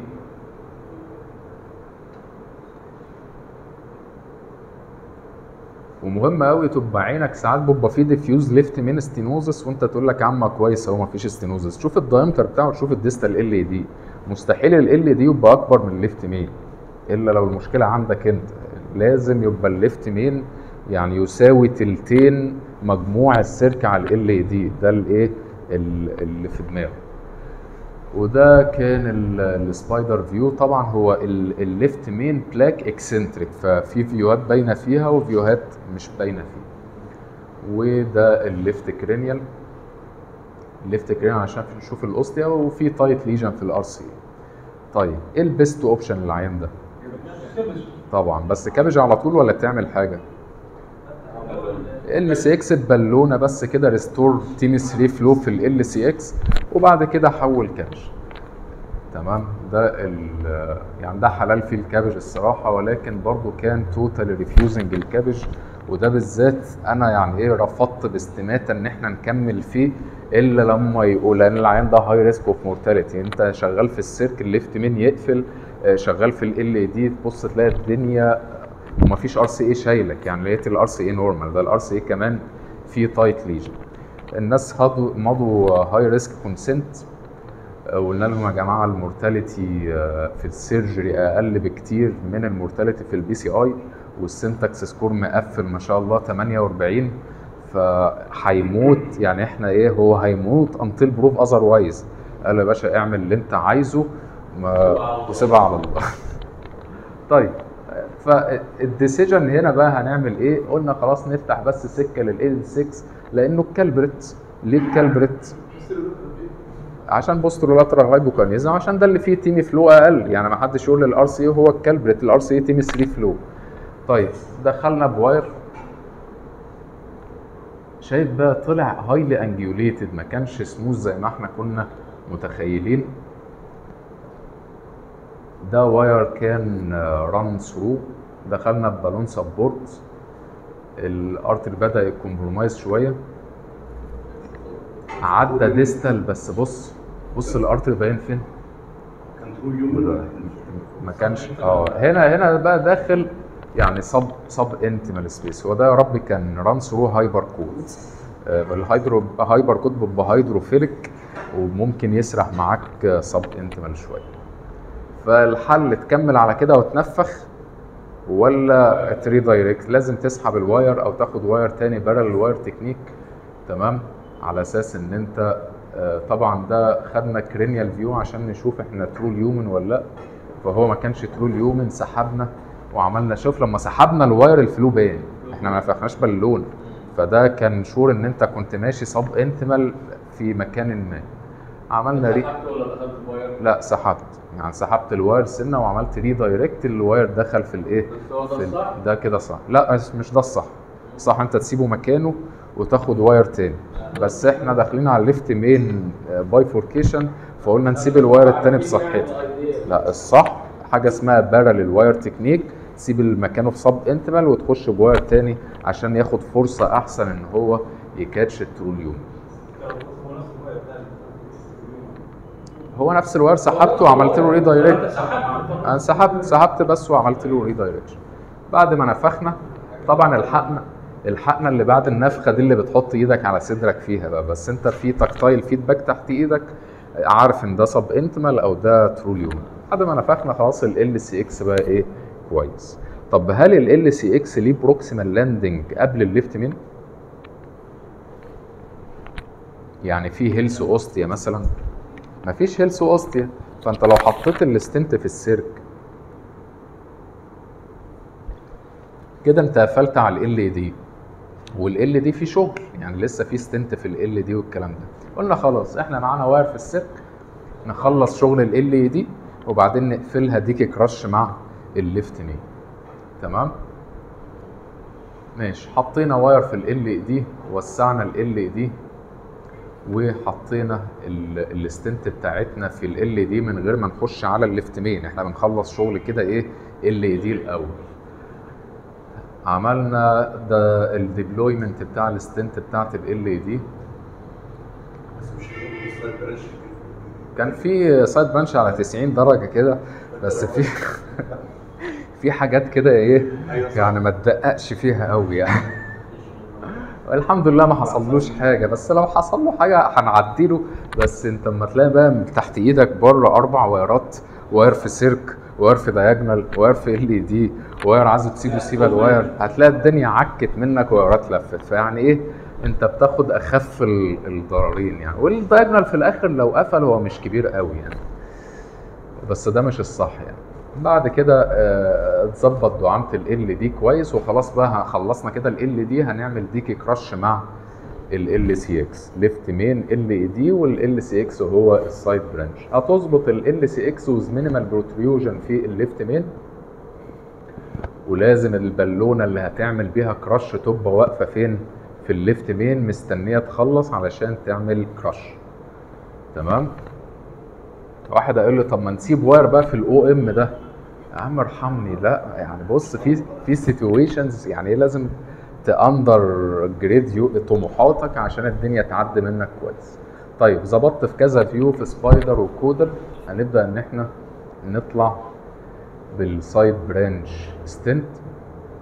A: ومهم قوي تبقى عينك ساعات بيبقى فيه ديفيوز ليفت من ستينوزس وانت تقول لك يا عم كويس اهو مفيش ستينوزس شوف الدايمتر بتاعه تشوف الديستال ال دي مستحيل ال دي يبقى اكبر من الليفت مين الا لو المشكله عندك انت لازم يبقى الليفت مين يعني يساوي تلتين مجموع السيرك على ال دي ده الايه ال- اللي في دماغه وده كان ال- السبايدر فيو طبعا هو ال- الليفت مين بلاك اكسنتريك ففي فيوهات باينه فيها وفيوهات مش باينه فيها وده الليفت كرينيال الليفت كرينيال عشان نشوف الاوستيا وفي تايت ليجن في الار سي طيب ايه البيست اوبشن للعيان ده طبعا بس كابج على طول ولا تعمل حاجه ال سي اكس ببالونه بس كده ريستور تيم 3 فلو في ال سي اكس وبعد كده حول كابج تمام ده ال يعني ده حلال فيه الكابج الصراحه ولكن برضو كان توتال ريفيوزنج الكابج وده بالذات انا يعني ايه رفضت باستماته ان احنا نكمل فيه الا لما يقول لان العيان ده هاي ريسك اوف مورتاليتي انت شغال في السيرك الليفت مين يقفل آه، شغال في ال دي تبص تلاقي الدنيا ومفيش ار سي اي شايلك يعني لقيت الار سي اي نورمال ده الار سي اي كمان فيه تايت ليجن الناس هضوا مضوا هاي ريسك كونسنت قلنا لهم يا جماعه المورتاليتي في السيرجري اقل بكتير من المورتاليتي في البي سي اي والسنتكس سكور مقفل ما شاء الله 48 فهيموت يعني احنا ايه هو هيموت انتل بروف اذروايز قال له يا باشا اعمل اللي انت عايزه ما وسيبها على الله طيب فالديسيجن هنا بقى هنعمل ايه قلنا خلاص نفتح بس سكه لل 6 لانه الكالبريت ليه الكالبريت عشان بوسترولاترال هايبوكانيزم عشان ده اللي فيه تيمي فلو اقل يعني ما حدش يقول الار سي هو الكالبريت الار سي تيمي 3 فلو طيب دخلنا بواير شايف بقى طلع هايلي انجيوليتد ما كانش سموث زي ما احنا كنا متخيلين ده واير كان ران ثرو دخلنا ببالون سبورت الارتر بدا يكمبرومايز شويه عدى ديستال بس بص بص الارتر باين فين
E: كان طول اليوم
A: ما كانش اه هنا هنا بقى داخل يعني صب صب انتمال سبيس هو ده يا رب كان ران ثرو هايبر كود الهيدرو هايبر كود بيبقى هيدروفيلك وممكن يسرح معاك صب انتمال شويه فالحل تكمل على كده وتنفخ ولا تري دايركت لازم تسحب الواير او تاخد واير تاني بدل الواير تكنيك تمام على اساس ان انت آه، طبعا ده خدنا كرينيال فيو عشان نشوف احنا ترو اليومن ولا لا فهو ما كانش ترو اليومن سحبنا وعملنا شوف لما سحبنا الواير الفلو باين احنا ما نفخناش باللون فده كان شور ان انت كنت ماشي صب انتمال في مكان ما عملنا ري
C: سحبت ولا دخلت الواير؟
A: لا سحبت يعني سحبت الواير سنه وعملت ري دايركت الواير دخل في الايه
C: بس هو ده
A: في
C: الصح؟
A: ال- ده كده صح لا مش- مش ده الصح صح انت تسيبه مكانه وتاخد واير تاني بس احنا داخلين على الليفت مين بايفوركيشن فقلنا نسيب الواير التاني بصحته لا الصح حاجه اسمها بارل واير تكنيك تسيب مكانه في صب انتمال وتخش بواير تاني عشان ياخد فرصه احسن ان هو يكاتش التروليوم هو نفس الواير سحبته وعملت له ري دايركت انا سحبت سحبت بس وعملت له ري دايركشن بعد ما نفخنا طبعا الحقنا الحقنا اللي بعد النفخه دي اللي بتحط ايدك على صدرك فيها بقى بس انت في تكتايل فيدباك تحت ايدك عارف ان ده سب انتمال او ده تروليوم بعد ما نفخنا خلاص ال سي اكس بقى ايه كويس طب هل ال سي اكس ليه بروكسيمال لاندنج قبل الليفت مين يعني في هيلث اوستيا مثلا مفيش هيلث اوستيا فانت لو حطيت الستنت في السيرك كده انت قفلت على ال دي والال دي في شغل يعني لسه في ستنت في ال دي والكلام ده قلنا خلاص احنا معانا واير في السيرك نخلص شغل ال دي وبعدين نقفلها ديكي كراش مع الليفت ني تمام ماشي حطينا واير في ال دي وسعنا ال دي وحطينا ال- الستنت بتاعتنا في ال دي من غير ما نخش على الليفت مين احنا بنخلص شغل كده ايه ال دي الاول عملنا ده الديبلويمنت بتاع الستنت بتاعت ال دي
E: بس مش السايد برانش
A: كان في سايد برانش على 90 درجه كده بس في في حاجات كده ايه
E: أيوة صح.
A: يعني ما تدققش فيها قوي يعني الحمد لله ما حصلوش حاجه بس لو حصل له حاجه هنعديله بس انت اما تلاقي بقى من تحت ايدك بره اربع وايرات واير في سيرك واير في دايجونال واير في ال دي واير عايز تسيبه سيب الواير هتلاقي الدنيا عكت منك وايرات لفت فيعني ايه انت بتاخد اخف ال- الضررين يعني والدايجونال في الاخر لو قفل هو مش كبير قوي يعني بس ده مش الصح يعني بعد كده آه، تظبط دعامه ال دي كويس وخلاص بقى خلصنا كده ال دي هنعمل ديكي كراش مع ال سي اكس ليفت مين ال دي والال سي اكس هو السايد برانش هتظبط ال سي اكس ويز مينيمال بروتريوجن في الليفت مين ولازم البالونه اللي هتعمل بيها كراش تبقى واقفه فين في الليفت مين مستنيه تخلص علشان تعمل كراش تمام واحد قال له طب ما نسيب واير بقى في الاو ام ده يا عم ارحمني لا يعني بص في في سيتويشنز يعني ايه لازم تاندر جريد طموحاتك عشان الدنيا تعدي منك كويس طيب ظبطت في كذا فيو في سبايدر وكودر هنبدا ان احنا نطلع بالسايد برانش ستنت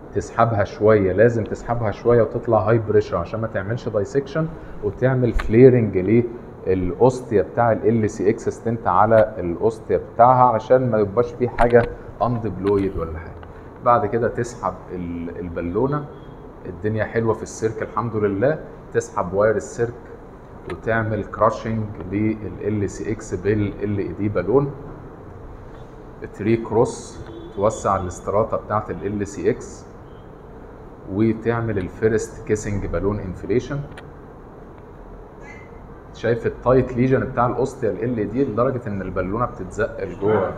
A: تسحبها شويه لازم تسحبها شويه وتطلع هاي بريشر عشان ما تعملش دايسكشن وتعمل فليرنج للاوستيا بتاع ال سي اكس ستنت على الاوستيا بتاعها عشان ما يبقاش فيه حاجه اندبلويد ولا حاجه بعد كده تسحب ال- البالونه الدنيا حلوه في السيرك الحمد لله تسحب واير السيرك وتعمل كراشنج لل سي اكس بال اي دي بالون تري كروس توسع الاستراتا بتاعت ال سي اكس وتعمل الفيرست كيسنج بالون انفليشن شايف التايت ليجن بتاع الاوستيا ال دي لدرجه ان البالونه بتتزق لجوه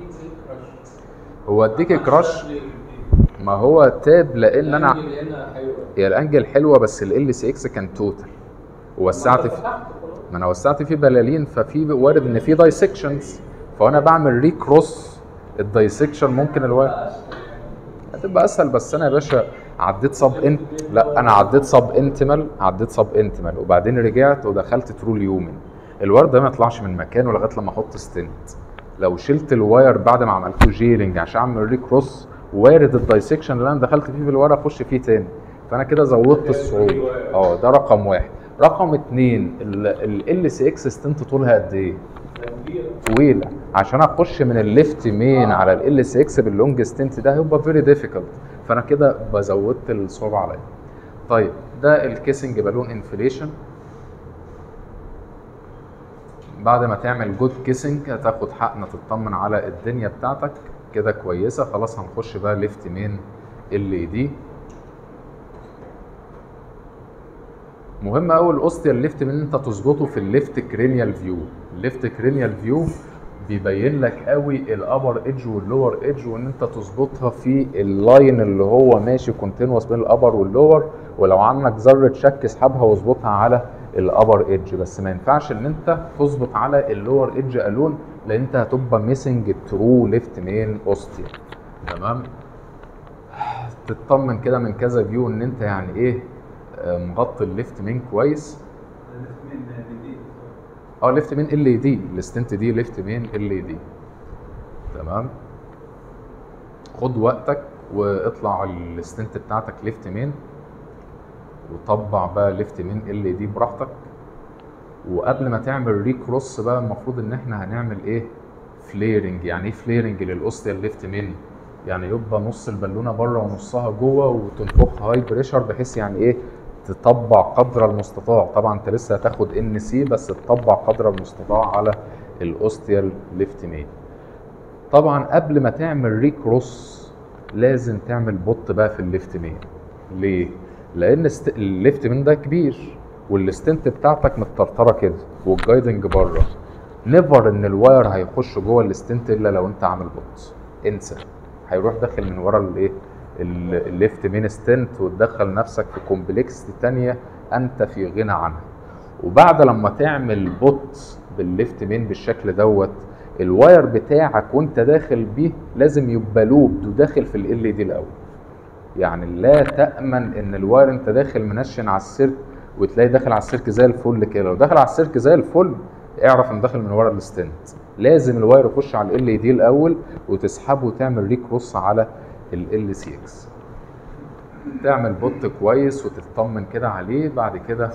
A: هو اديك كراش ما هو تاب لان انا هي الانجل حلوه بس ال سي اكس كان توتال ووسعت في ما انا وسعت فيه بلالين ففي وارد ان في دايسكشنز فانا بعمل ريكروس الدايسكشن ممكن الواير هتبقى اسهل بس انا يا باشا عديت سب انت لا انا عديت سب انتمال عديت سب انتمال وبعدين رجعت ودخلت ترو اليومن الواير ده ما يطلعش من مكانه لغايه لما احط ستنت لو شلت الواير بعد ما عملته جيرنج عشان اعمل ريكروس وارد الدايسكشن اللي انا دخلت فيه في الواير اخش فيه تاني فانا كده زودت الصعوبه اه ده رقم واحد رقم اتنين ال سي اكس ستنت طولها قد ايه؟ طويله عشان اخش من الليفت مين على ال سي اكس باللونج ستنت ده هيبقى فيري ديفيكلت فانا كده بزودت الصعوبه عليا طيب ده الكيسنج بالون انفليشن بعد ما تعمل جود كيسنج هتاخد حقنه تطمن على الدنيا بتاعتك كده كويسه خلاص هنخش بقى ليفت مين ال دي مهم قوي الاوستيا الليفت من انت تظبطه في الليفت كرينيال فيو الليفت كرينيال فيو بيبين لك قوي الابر ايدج واللور ايدج وان انت تظبطها في اللاين اللي هو ماشي كونتينوس بين الابر واللور ولو عندك ذره شك اسحبها واظبطها على الابر ايدج بس ما ينفعش ان انت تظبط على اللور ايدج الون لان انت هتبقى ميسنج الترو ليفت مين اوستيا تمام تطمن كده من كذا فيو ان انت يعني ايه آه، مغطي الليفت مين كويس اه ليفت مين ال دي الستنت دي ليفت مين ال دي تمام خد وقتك واطلع الستنت بتاعتك ليفت مين وطبع بقى ليفت مين ال دي براحتك وقبل ما تعمل ريكروس بقى المفروض ان احنا هنعمل ايه فليرنج يعني ايه فليرنج للاوستيا الليفت مين يعني يبقى نص البالونه بره ونصها جوه وتنفخها هاي بريشر بحيث يعني ايه تطبع قدر المستطاع طبعا انت لسه هتاخد ان سي بس تطبع قدر المستطاع على الاوستيال ليفت مين طبعا قبل ما تعمل ريكروس لازم تعمل بوت بقى في الليفت مين ليه لان است... الليفت مين ده كبير والستنت بتاعتك متطرطره كده والجايدنج بره نيفر ان الواير هيخش جوه الستنت الا لو انت عامل بوت انسى هيروح داخل من ورا الايه ال- الليفت مين ستنت وتدخل نفسك في كومبلكس تانية انت في غنى عنها وبعد لما تعمل بوت بالليفت مين بالشكل دوت الواير بتاعك وانت داخل بيه لازم يبقى لوب وداخل في ال دي الاول يعني لا تامن ان الواير انت داخل منشن على السيرك وتلاقي داخل على السيرك زي الفل كده لو داخل على السيرك زي الفل اعرف ان داخل من ورا الستنت لازم الواير يخش على ال دي الاول وتسحبه وتعمل ريكروس على ال سي اكس تعمل بوت كويس وتطمن كده عليه بعد كده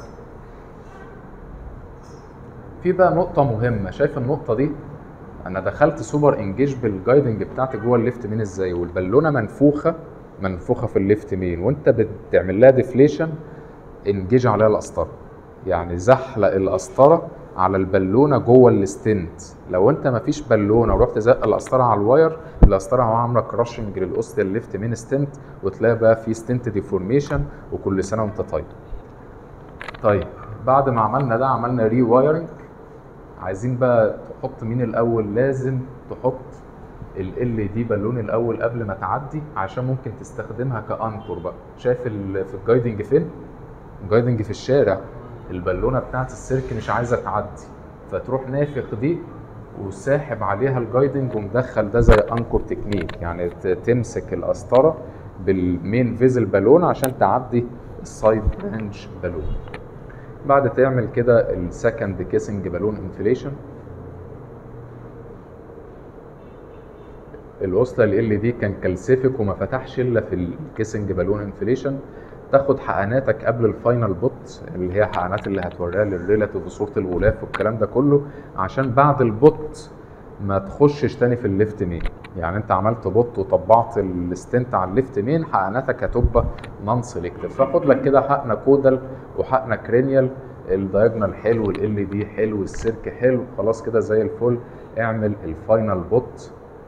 A: في بقى نقطة مهمة شايف النقطة دي أنا دخلت سوبر انجيج بالجايدنج بتاعتي جوه الليفت مين ازاي والبالونة منفوخة منفوخة في الليفت مين وأنت بتعمل لها ديفليشن انجيج عليها القسطرة يعني زحلق القسطرة على البالونة جوه الستنت لو أنت مفيش بالونة ورحت زق القسطرة على الواير القسطرة هو عاملة كراشنج للأوستيا الليفت مين ستنت وتلاقي بقى في ستنت ديفورميشن وكل سنة وأنت طيب طيب بعد ما عملنا ده عملنا ري وايرنج عايزين بقى تحط مين الاول لازم تحط ال دي بالون الاول قبل ما تعدي عشان ممكن تستخدمها كانكور بقى شايف ال- في الجايدنج فين الجايدنج في الشارع البالونه بتاعت السيرك مش عايزه تعدي فتروح نافخ دي وساحب عليها الجايدنج ومدخل ده زي انكور تكنيك يعني ت- تمسك القسطره بالمين فيزل بالون عشان تعدي السايد برانش بالون بعد تعمل كده السكند كيسنج بالون انفليشن الاوستا ال دي كان كالسيفيك وما فتحش الا في الكيسنج بالون انفليشن تاخد حقناتك قبل الفاينل بوت اللي هي حقنات اللي هتوريها للريلاتيف وصوره الغلاف والكلام ده كله عشان بعد البوت ما تخشش تاني في الليفت مين يعني انت عملت بوت وطبعت الستنت على الليفت مين حقناتك هتبقى نون سيلكتيف فخد لك كده حقنه كودال وحقنه كرينيال الدايجونال حلو ال دي حلو السيرك حلو خلاص كده زي الفل اعمل الفاينل بوت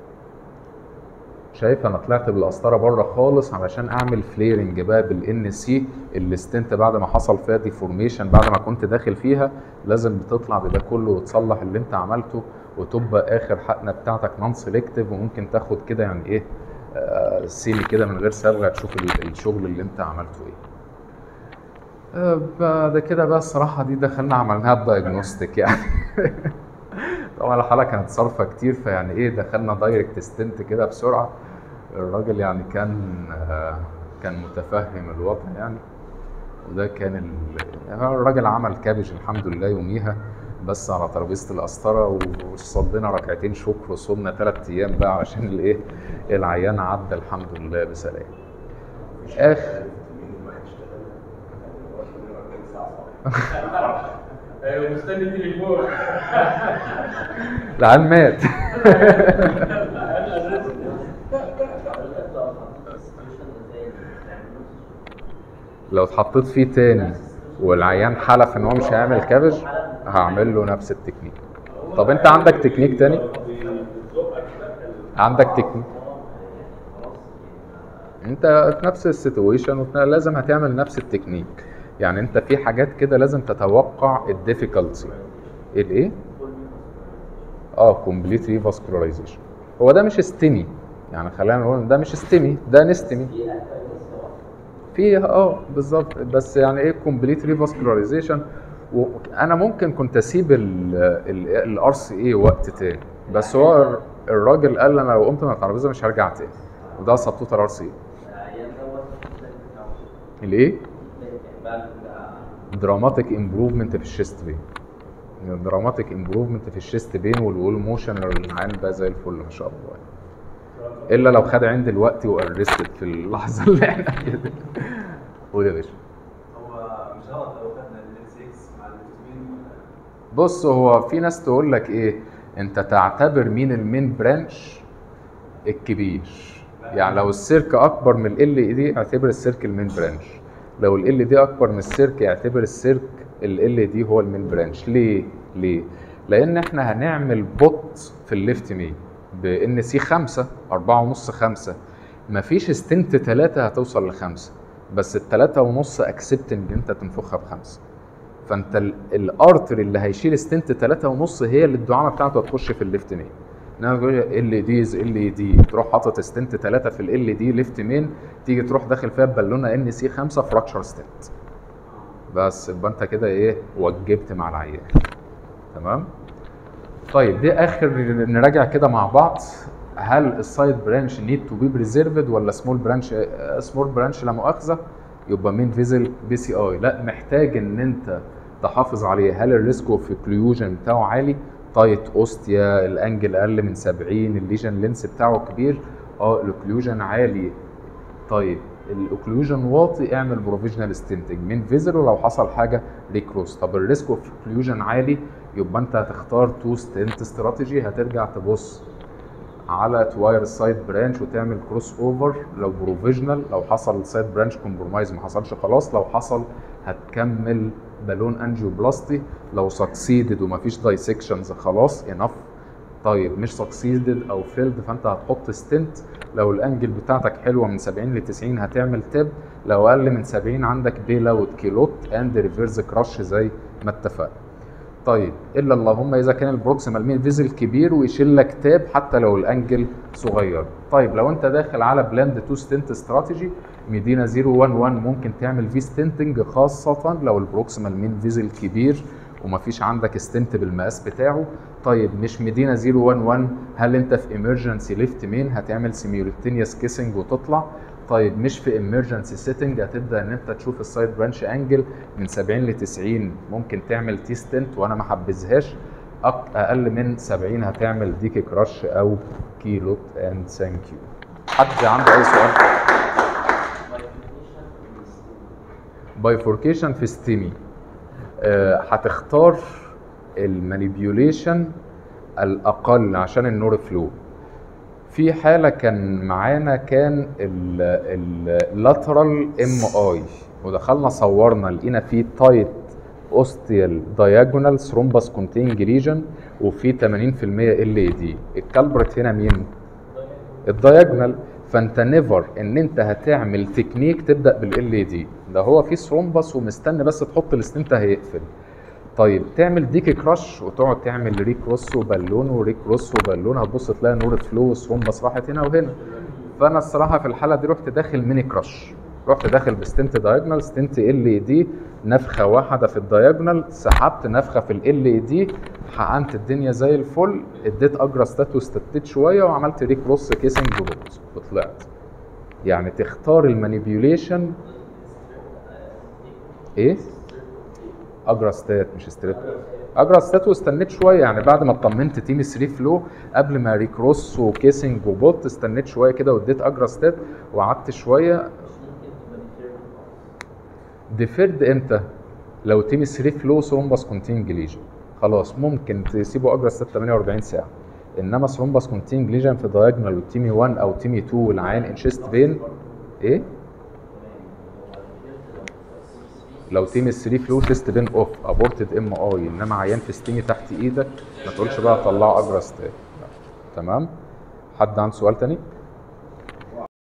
A: شايف انا طلعت بالقسطره بره خالص علشان اعمل فليرنج بقى بالان سي الستنت بعد ما حصل فيها ديفورميشن بعد ما كنت داخل فيها لازم بتطلع بده كله وتصلح اللي انت عملته وتبقى اخر حقنه بتاعتك نون سيلكتيف وممكن تاخد كده يعني ايه آه سيلي كده من غير صبغه تشوف ال- الشغل اللي انت عملته ايه آه، بعد كده بقى الصراحه دي دخلنا عملناها بدايجنوستيك يعني طبعا الحاله كانت صارفه كتير فيعني ايه دخلنا دايركت ستنت كده بسرعه الراجل يعني كان آه، كان متفهم الوضع يعني وده كان ال... يعني الراجل عمل كابج الحمد لله يوميها بس على ترابيزه القسطره وصلينا ركعتين شكر وصومنا ثلاث ايام بقى عشان الايه العيان عدى الحمد لله بسلام اخر
C: ايوه مستني تليفون
A: العيان مات لو اتحطيت فيه تاني والعيان حلف ان هو مش هيعمل كابج هعمل له نفس التكنيك طب انت عندك تكنيك تاني عندك تكنيك انت في نفس السيتويشن لازم هتعمل نفس التكنيك يعني انت في حاجات كده لازم تتوقع الديفيكالتي الايه اه كومبليت ريفاسكولارايزيشن هو ده مش استمي يعني خلينا نقول إن ده مش استمي ده نستمي فيها اه بالظبط بس يعني ايه كومبليت ريفاسكولارايزيشن وانا ممكن كنت اسيب الار سي اي وقت تاني بس هو الراجل قال انا لو قمت من الترابيزه مش هرجع تاني وده سبتوت الار سي الايه؟ دراماتيك امبروفمنت في الشيست بين دراماتيك امبروفمنت في الشيست بين والوول موشن العين بقى زي الفل ما شاء الله يعني. الا لو خد عند الوقت وارستد في اللحظه اللي احنا فيها دي. قول يا باشا
B: هو مش غلط لو خدنا ال 6 مع الفيتامين
A: بص هو في ناس تقول لك ايه انت تعتبر مين المين برانش الكبير يعني لو السيرك اكبر من ال ال دي اعتبر السيرك المين برانش لو ال ال دي اكبر من السيرك اعتبر السيرك ال ال دي هو المين برانش ليه ليه لان احنا هنعمل بوت في الليفت مين بان سي 5 4 ونص 5 مفيش ستنت 3 هتوصل لخمسة بس التلاتة ونص اكسبت ان انت تنفخها بخمسة فانت ال- الارتر اللي هيشيل ستنت 3 ونص هي اللي الدعامه بتاعته هتخش في الليفت مين انما تقول ال ديز ال دي تروح حاطط ستنت 3 في ال دي ليفت مين تيجي تروح داخل فيها بالونه ان سي 5 فراكشر ستنت بس يبقى انت كده ايه وجبت مع العيان تمام طيب دي اخر نراجع كده مع بعض هل السايد برانش نيد تو بي بريزيرفد ولا سمول برانش سمول برانش لا مؤاخذه يبقى مين فيزل بي سي اي لا محتاج ان انت تحافظ عليه هل الريسك اوف كليوجن بتاعه عالي تايت اوستيا الانجل اقل من 70 الليجن لينس بتاعه كبير اه الاوكلوجن عالي طيب الاوكلوجن واطي اعمل بروفيجنال ستنتنج من فيزر ولو حصل حاجه ريكروس طب الريسك اوف اوكلوجن عالي يبقى انت هتختار تو ستنت استراتيجي هترجع تبص على تواير السايد برانش وتعمل كروس اوفر لو بروفيجنال لو حصل السايد برانش كومبرومايز ما حصلش خلاص لو حصل هتكمل بالون انجيوبلاستي لو سكسيدد ومفيش دايسكشنز خلاص انف طيب مش سكسيدد او فيلد فانت هتحط ستنت لو الانجل بتاعتك حلوه من 70 ل 90 هتعمل تب لو اقل من 70 عندك بيل اوت كيلوت اند ريفيرز كراش زي ما اتفقنا طيب الا اللهم اذا كان البروكسيمال مين فيزل كبير ويشيل لك تاب حتى لو الانجل صغير طيب لو انت داخل على بلاند تو ستنت استراتيجي ميدينا 011 ممكن تعمل في ستنتنج خاصه لو البروكسيمال مين فيزل كبير ومفيش عندك ستنت بالمقاس بتاعه طيب مش مدينه 011 هل انت في ايمرجنسي ليفت مين هتعمل سيميولتينيوس كيسنج وتطلع طيب مش في ايمرجنسي سيتنج هتبدا ان انت تشوف السايد برانش انجل من 70 ل 90 ممكن تعمل تي ستنت وانا ما حبذهاش أق- اقل من 70 هتعمل ديكي كراش او كيلوت اند ثانك يو حد عنده اي سؤال بايفوركيشن في ستيمي آه، هتختار المانيبيوليشن الاقل عشان النور فلو في حاله كان معانا كان اللاترال ام اي ودخلنا صورنا لقينا فيه تايت اوستيال دايجونال ثرومبس كونتينج ريجن وفي 80% ال اي دي الكالبرت هنا مين؟ الدايجونال فانت نيفر ان انت هتعمل تكنيك تبدا بالال اي دي ده هو في ثرومبس ومستني بس تحط الستنت هيقفل طيب تعمل ديك كراش وتقعد تعمل ريكروس وبالون وريكروس وبالون هتبص تلاقي نور فلو ثرومبس راحت هنا وهنا فانا الصراحه في الحاله دي رحت داخل ميني كراش رحت داخل بستنت دايجونال ستنت ال اي دي نفخه واحده في الدايجونال سحبت نفخه في ال اي دي حقنت الدنيا زي الفل اديت اجرا ستات واستتيت شويه وعملت ريكروس كيسنج وبوت وطلعت يعني تختار المانيبيوليشن ايه اجرا ستات مش ستريب اجرا ستات واستنيت شويه يعني بعد ما اطمنت تيم 3 فلو قبل ما ريكروس وكيسنج وبوت استنيت شويه كده واديت اجرا ستات وقعدت شويه ديفيرد امتى لو تيم 3 فلو ثرومبس كونتينج ليجن خلاص ممكن تسيبه اجرا ستات 48 ساعه انما ثرومبس كونتينج ليجن في دايجونال والتيمي 1 او تيمي 2 والعين ان شيست بين ايه لو تيم 3 فلو شيست بين اوف ابورتد ام اي انما عيان في ستيمي تحت ايدك ما تقولش بقى طلعه اجرا ستات لا. تمام حد عنده سؤال تاني